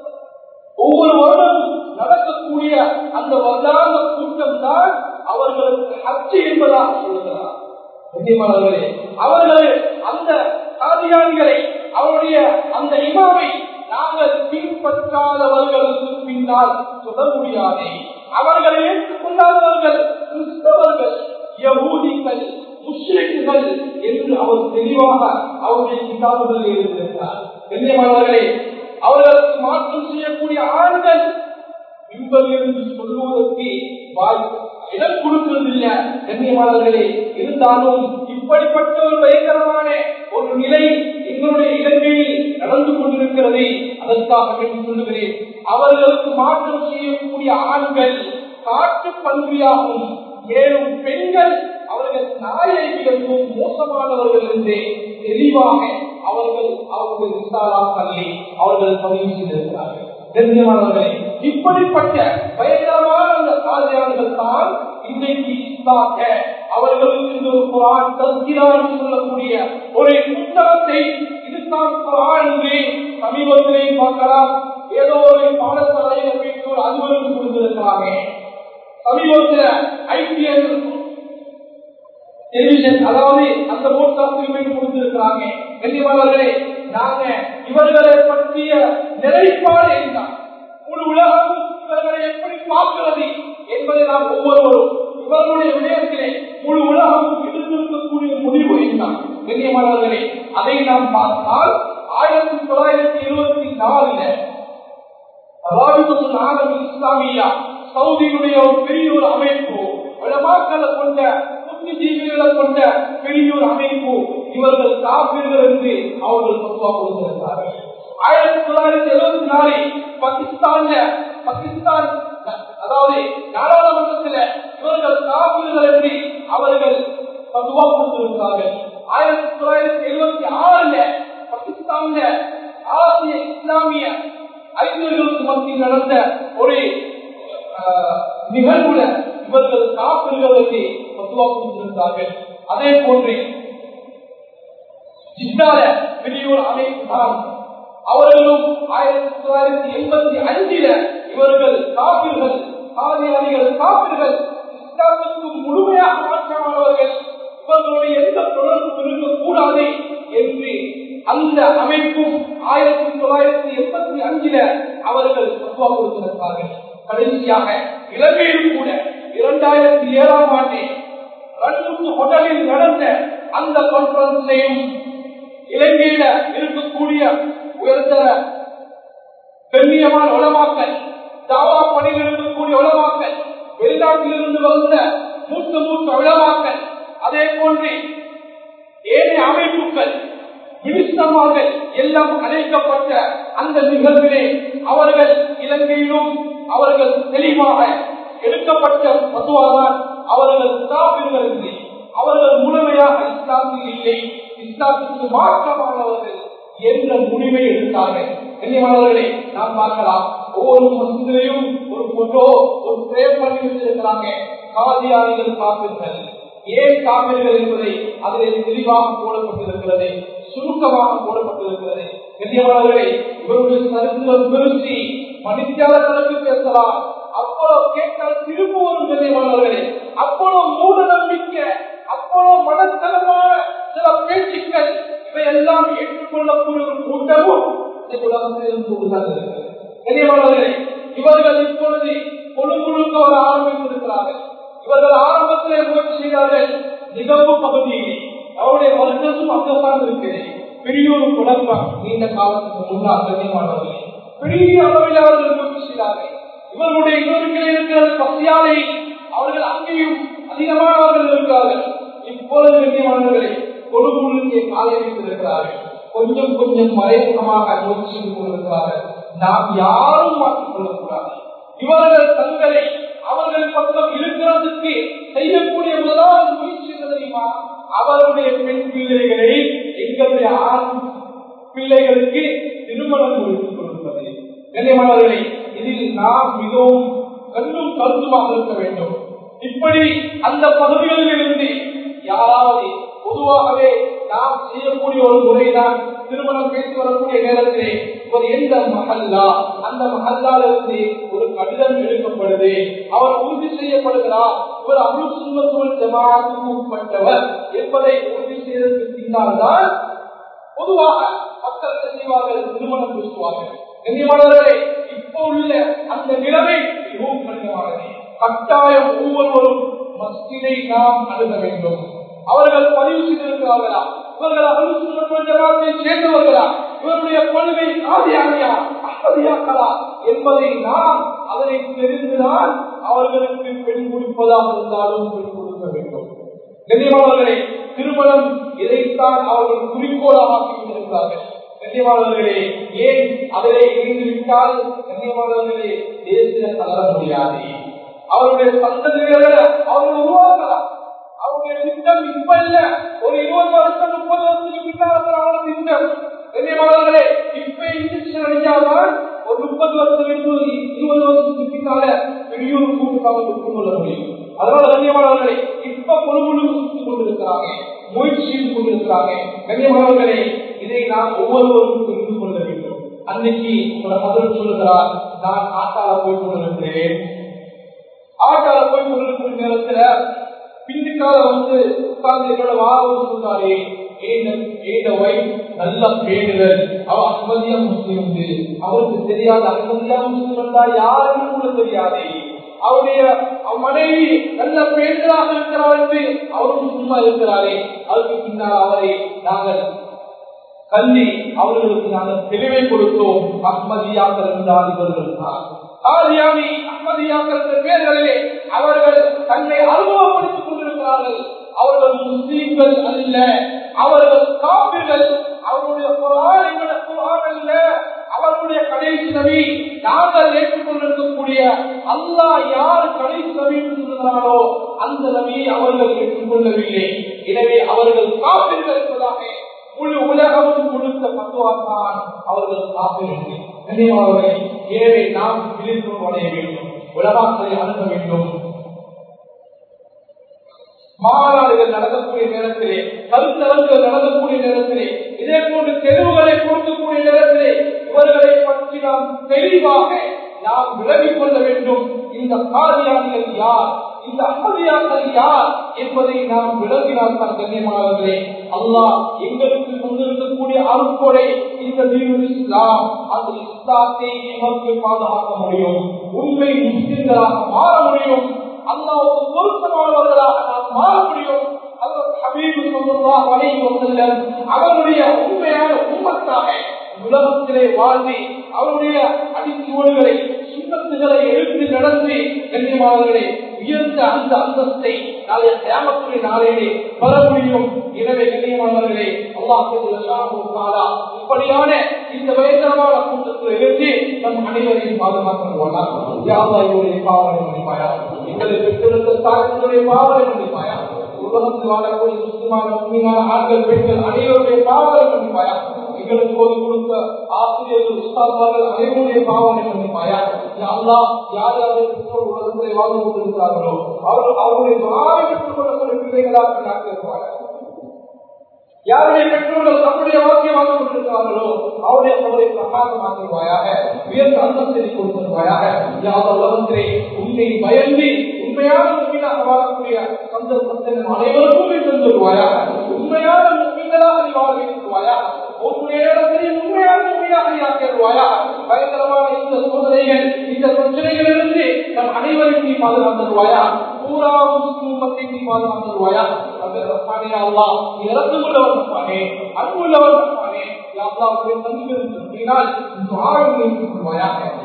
ஒவ்வொரு வருடமும் நடக்கக்கூடிய அந்த வல்லாத கூட்டம் தான் அவர்களுக்கு ஹஜ் என்பதாக சொல்லுகிறார் கண்ணியமானவர்களே அவர்கள் அந்த சாதியானிகளை அவருடைய அந்த இமாவை நாங்கள் பின்பற்றாதவர்களுக்கு பின்னால் சொல்ல முடியாது அவர்களை ஏற்றுக்கொள்ளாதவர்கள் கிறிஸ்தவர்கள் யகூதிகள் முஸ்லிம்கள் என்று அவர் தெளிவாக அவருடைய கிதாபுகளில் எழுதியிருக்கிறார் கண்ணியமானவர்களே அவர்களுக்கு மாற்றம் செய்யக்கூடிய ஆண்கள் இன்பதிலிருந்து சொல்லுவதற்கு வாய்ப்பு இடம் கொடுக்கிறதில்லை கண்ணியமானவர்களே இருந்தாலும் இப்படிப்பட்ட ஒரு பயங்கரமான ஒரு நிலை எங்களுடைய இலங்கையில் நடந்து கொண்டிருக்கிறது அதற்காக என்று சொல்லுகிறேன் அவர்களுக்கு மாற்றம் செய்யக்கூடிய ஆண்கள் காட்டு பன்றியாகவும் மேலும் பெண்கள் அவர்கள் நாயை விடவும் மோசமானவர்கள் என்று தெளிவாக அவர்கள் அவர்கள் விசாராக்களை அவர்கள் பதிவு செய்திருக்கிறார்கள் தெரிஞ்சமானவர்களே இப்படிப்பட்ட பயங்கரமான அந்த சாதியாளர்கள் தான் இன்றைக்கு இஸ்லாக்க அவர்களுக்கு இந்த ஒரு குரான் தஸ்கிரான் சொல்லக்கூடிய ஒரு புத்தகத்தை இதுதான் குரான் என்று சமீபத்திலே பார்க்கலாம் ஏதோ ஒரு பாடசாலையில போயிட்டு ஒரு அலுவலகம் கொடுத்திருக்கிறாங்க சமீபத்தில் ஐபிஎல் டெலிவிஷன் அதாவது அந்த போர்க்காஸ்டில் கொடுத்திருக்கிறாங்க கண்ணியமானவர்களே நாங்க இவர்களை பற்றிய நிலைப்பாடு என்ன முழு உலகம் இவர்களை எப்படி பார்க்கிறது என்பதை நாம் ஒவ்வொருவரும் இவர்களுடைய விடயத்திலே முழு உலகம் எடுத்திருக்கக்கூடிய முடிவு என்ன கண்ணியமானவர்களே அதை நாம் பார்த்தால் ஆயிரத்தி தொள்ளாயிரத்தி இருபத்தி நாலுல ஆலம் இஸ்லாமியா சவுதியினுடைய ஒரு பெரிய ஒரு அமைப்பு உலமாக்களை கொண்ட புத்திஜீவிகளை கொண்ட பெரிய ஒரு அமைப்பு இவர்கள் காப்பீர்கள் என்று அவர்கள் சொத்துவா கொடுத்திருந்தார்கள் ஆயிரத்தி தொள்ளாயிரத்தி எழுபத்தி நாலில் பாகிஸ்தான்ல பாகிஸ்தான் அதாவது நாடாளுமன்றத்தில் இவர்கள் காப்பீர்கள் என்று அவர்கள் பதுவா கொடுத்திருக்கிறார்கள் ஆயிரத்தி தொள்ளாயிரத்தி எழுபத்தி ஆறுல பாகிஸ்தான்ல ஆசிய இஸ்லாமிய அறிஞர்களுக்கு மத்தியில் நடந்த ஒரு நிகழ்வுல இவர்கள் காப்பீர்கள் என்று பதுவா கொடுத்திருந்தார்கள் அதே போன்று ஜித்தால பெரிய ஒரு அமைப்பு தான் அவர்களும் ஆயிரத்தி தொள்ளாயிரத்தி எண்பத்தி அஞ்சில இவர்கள் காப்பீர்கள் காதியாளிகள் காப்பீர்கள் இஸ்லாமுக்கு முழுமையாக மாற்றமானவர்கள் இவர்களுடைய எந்த தொடர்பும் இருக்கக்கூடாது என்று அந்த அமைப்பும் ஆயிரத்தி தொள்ளாயிரத்தி எண்பத்தி அஞ்சில அவர்கள் பத்துவா கொடுத்திருந்தார்கள் கடைசியாக இலங்கையில் கூட இரண்டாயிரத்தி ஏழாம் ஆண்டே ரன்முத்து ஹோட்டலில் நடந்த அந்த கான்பரன்ஸையும் இலங்கையில இருக்கக்கூடிய உயர்தர கண்ணியமான உலமாக்கல் தாவா பணியில் இருக்கக்கூடிய உலமாக்கல் வெளிநாட்டிலிருந்து வந்த மூத்த மூத்த உலமாக்கல் அதே போன்று ஏனைய அமைப்புகள் மினிஸ்டர்மார்கள் எல்லாம் அழைக்கப்பட்ட அந்த நிகழ்விலே அவர்கள் இலங்கையிலும் அவர்கள் தெளிவாக எடுக்கப்பட்ட மதுவாதான் அவர்கள் காப்பீர்கள் இல்லை அவர்கள் முழுமையாக இஸ்லாமில் இல்லை இஸ்லாத்துக்கு மாற்றமானவர்கள் என்ற முடிவை எடுத்தார்கள் கண்ணியமானவர்களே நாம் பார்க்கலாம் ஒவ்வொரு மசூதிலையும் ஒரு போட்டோ ஒரு பிரேம் பண்ணி வச்சிருக்கிறாங்க காதியானிகள் காப்பீர்கள் ஏன் காப்பீர்கள் என்பதை அதில் தெளிவாக போடப்பட்டிருக்கிறது சுருக்கமாக போடப்பட்டிருக்கிறது கண்ணியமானவர்களே இவருடைய சரித்திரம் பெருசி மணித்தியால கணக்கு பேசலாம் அவ்வளவு கேட்டால் திரும்ப ஒரு கண்ணியமானவர்களே அவ்வளவு மூட நம்பிக்கை அவ்வளவு மனத்தனமான சில பேச்சுக்கள் இவையெல்லாம் ஏற்றுக்கொள்ளக்கூடிய ஒரு கூட்டமும் இந்த உலகத்தில் இருந்து உருவாகிறது கண்ணியமானவர்களே இவர்கள் இப்பொழுது கொழு முழுக்க வர ஆரம்பித்திருக்கிறார்கள் இவர்கள் ஆரம்பத்திலே முயற்சி செய்தார்கள் நிகழ்வு பகுதியில் அவருடைய மருத்துவம் அங்கதான் இருக்கிறது பெரிய ஒரு குழப்பம் நீண்ட காலத்துக்கு முன்னால் கண்ணியமானவர்களே பெரிய அளவில் அவர்கள் முயற்சி செய்தார்கள் இவர்களுடைய இன்னொரு இருக்கிற பசியாலை அவர்கள் அங்கேயும் அதிகமானவர்கள் இருக்கிறார்கள் இப்பொழுது கண்ணியமானவர்களை கொடுமுழுக்கே காலை வைத்திருக்கிறார்கள் கொஞ்சம் கொஞ்சம் மறைமுகமாக முயற்சி செய்து கொண்டிருக்கிறார்கள் நாம் யாரும் மாற்றிக் கொள்ளக்கூடாது இவர்கள் தங்களை அவர்கள் பக்கம் இருக்கிறதுக்கு செய்யக்கூடிய முதலாவது முயற்சி என்ன தெரியுமா அவருடைய பெண் பிள்ளைகளை எங்களுடைய ஆண் பிள்ளைகளுக்கு திருமணம் முடித்துக் கொடுப்பது கண்ணியமானவர்களை இதில் நாம் மிகவும் கண்ணும் கருத்துமாக இருக்க வேண்டும் இப்படி அந்த பகுதிகளில் இருந்து யாராவது பொதுவாகவே நாம் செய்யக்கூடிய ஒரு முறைதான் திருமணம் பேசி வரக்கூடிய நேரத்திலே ஒரு எந்த மகல்லா அந்த மகல்லாலிருந்து ஒரு கடிதம் எடுக்கப்படுது அவர் உறுதி செய்யப்படுகிறார் இவர் அருள் சுண்ணத்துவல் ஜமாத்துக்கு உட்பட்டவர் என்பதை உறுதி செய்ததற்கு பின்னால்தான் பொதுவாக மக்கள் என்ன செய்வார்கள் திருமணம் பேசுவார்கள் கண்ணியமானவர்களே இப்போ உள்ள அந்த நிலைமை மிகவும் கடினமானது கட்டாயம் ஒவ்வொருவரும் மஸ்தினை நாம் அணுக வேண்டும் அவர்கள் பதிவு செய்திருக்கிறார்களா இவர்கள் அலுவலக ஜமாத்தை சேர்ந்தவர்களா இவருடைய கொள்கை ஆதியானியா அகதியாக்களா என்பதை நாம் அதனை தெரிந்துதான் அவர்களுக்கு பெண் கொடுப்பதாக இருந்தாலும் பெண் கொடுக்க வேண்டும் கண்ணியமானவர்களே திருமணம் இதைத்தான் அவர்கள் குறிக்கோளாக ஆக்கியிருக்கிறார்கள் கண்ணியமானவர்களே ஏன் அதிலே இணைந்துவிட்டால் கண்ணியமானவர்களே தேசிய கலர முடியாது அவருடைய சந்ததிகளை அவர்கள் உருவாக்கலாம் அவருடைய திட்டம் இப்ப இல்ல ஒரு இருபது வருஷம் முப்பது வருஷத்துக்கு பின்னால் அவரோட திட்டம் கண்ணியமானவர்களே இப்ப இன்ஜெக்ஷன் அடிச்சாதான் ஒரு முப்பது வருஷம் இருபது இருபது வருஷத்துக்கு பின்னால பெரிய ஒரு கூட்டுக்காக பெற்றுக் கொள்ள முடியும் அதனால கண்ணியமானவர்களை இப்ப பொழுது சுற்றிக் கொண்டிருக்கிறாங்க முயற்சி செய்து கொண்டிருக்கிறாங்க கண்ணியமானவர்களே இதை நாம் ஒவ்வொருவரும் புரிந்து கொள்ள வேண்டும் அன்னைக்கு உங்களோட மதர் சொல்லுகிறார் நான் ஆட்டால போய் கொண்டிருக்கிறேன் ஆட்டால போய் கொண்டிருக்கிற நேரத்துல பின்னுக்கால வந்து உட்கார்ந்து என்னோட வாரம் சொல்றாரு நல்ல பேடுகள் அவ அகமதியா முஸ்லிம் உண்டு அவருக்கு தெரியாது அகமதியா முஸ்லிம் இருந்தா யாருன்னு கூட தெரியாது அவருடைய மனைவி நல்ல பேர்களாக இருக்கிறார் என்று அவரும் சும்மா இருக்கிறாரே அதுக்கு பின்னால் அவரை நாங்கள் கல்வி அவர்களுக்கு நாங்கள் தெளிவை கொடுத்தோம் அஹ்மதியாக்கள் என்றால் இவர்கள் தான் ஆதியாமி அஹ்மதியாக்கள் பேர்களிலே அவர்கள் தன்னை அனுபவப்படுத்திக் கொண்டிருக்கிறார்கள் அவர்கள் முஸ்லீம்கள் அல்ல அவர்கள் காவிர்கள் அவருடைய குரான் எங்களுடைய குரான் அல்ல அவருடைய கடைசி நபி நாங்கள் ஏற்றுக்கொண்டிருக்கக்கூடிய அல்லாஹ் யார் கடைசி நபி என்று சொல்கிறாரோ அந்த நபியை அவர்கள் ஏற்றுக்கொள்ளவில்லை எனவே அவர்கள் காவிர்கள் என்பதாக முழு உலகமும் கொடுத்த பத்துவாத்தான் அவர்கள் காப்பிருங்கள் கண்ணியமானவர்களை எனவே நாம் விழிப்புணர்வு அடைய வேண்டும் உலகாக்களை அணுக வேண்டும் மாநாடுகள் நடக்கக்கூடிய நேரத்திலே கருத்தரங்குகள் நடக்கக்கூடிய நேரத்திலே இதே போன்று தெளிவுகளை கொடுக்கக்கூடிய நேரத்திலே இவர்களை பற்றி நாம் தெளிவாக நாம் விலகிக் கொள்ள வேண்டும் இந்த காதியானிகள் யார் இந்த அகதியாக்கள் யார் என்பதை நாம் விளங்கினால் தான் கண்ணியமானவர்களே அல்லாஹ் எங்களுக்கு கொண்டிருக்கக்கூடிய அருட்கொடை இந்த தீவு இஸ்லாம் அந்த இஸ்லாத்தை நமக்கு பாதுகாக்க முடியும் உண்மை முஸ்லிம்களாக மாற முடியும் அல்லாவுக்கு பொருத்தமானவர்களாக நாம் மாற முடியும் அவருடைய உண்மையான உண்மத்தாக உலகத்திலே வாழ்ந்து அவருடைய அடிச்சுவடுகளை சுண்ணத்துகளை எழுத்து நடந்து கண்ணியமானவர்களே உயர்ந்த அந்த அந்தஸ்தை நாளைய கேமத்துடைய நாளையிலே பெற முடியும் எனவே இணையமானவர்களே அல்லாஹ் இப்படியான இந்த பயங்கரமான கூட்டத்தில் இருந்து நம் அனைவரையும் பாதுகாக்கணும்னா யாவாயுடைய பாவனை மன்னிப்பாயா எங்களை பெற்றெடுத்த தாக்கத்துடைய பாவனை மன்னிப்பாயா உலகத்தில் வாழக்கூடிய முஸ்லிமான உண்மையான ஆண்கள் பெண்கள் அனைவருடைய பாவனை மன்னிப்பாயா எங்களுக்கு போது கொடுத்த ஆசிரியர்கள் உஸ்தாத்மார்கள் அனைவருடைய பாவனை மன்னிப்பாயா அல்லா யார் யாரை பெற்றோர் உலகத்தை வாழ்ந்து கொண்டிருக்கிறார்களோ அவர்கள் அவருடைய துவாரை பெற்றுக் கொள்ளக்கூடிய பிள்ளைகளாக நாட்டிருப்பார்கள் யாருடைய பெற்றோர்கள் தன்னுடைய வாக்கியம் வாழ்ந்து கொண்டிருக்கிறார்களோ அவருடைய அவரை பிரகாசமாக்குவாயாக உயர்ந்த அந்தஸ்தை கொடுத்திருவாயாக யாத உலகத்திலே உன்னை பயந்து உண்மையான முக்கியமாக வாழக்கூடிய சந்தர்ப்பத்தை அனைவருக்கும் தந்துருவாயாக உண்மையான முக்கியங்களாக நீ வாழ வைத்திருவாயாக உன்னுடைய இடத்தில் உண்மையான முக்கியமாக நீ ஆக்கிடுவாயா பயங்கரமான இந்த சோதனைகள் இந்த பிரச்சனைகளிலிருந்து நம் அனைவரையும் நீ பாதுகாத்துருவாயா பூரா முஸ்லிமத்தை நீ பாதுகாத்துருவாயா அந்த ரப்பானே அல்லா நீ இறந்துள்ளவர் ரப்பானே அன்புள்ளவர் ரப்பானே யா அல்லாஹ் உடைய தந்திரம் துவாரம் நீ கொள்வாயாக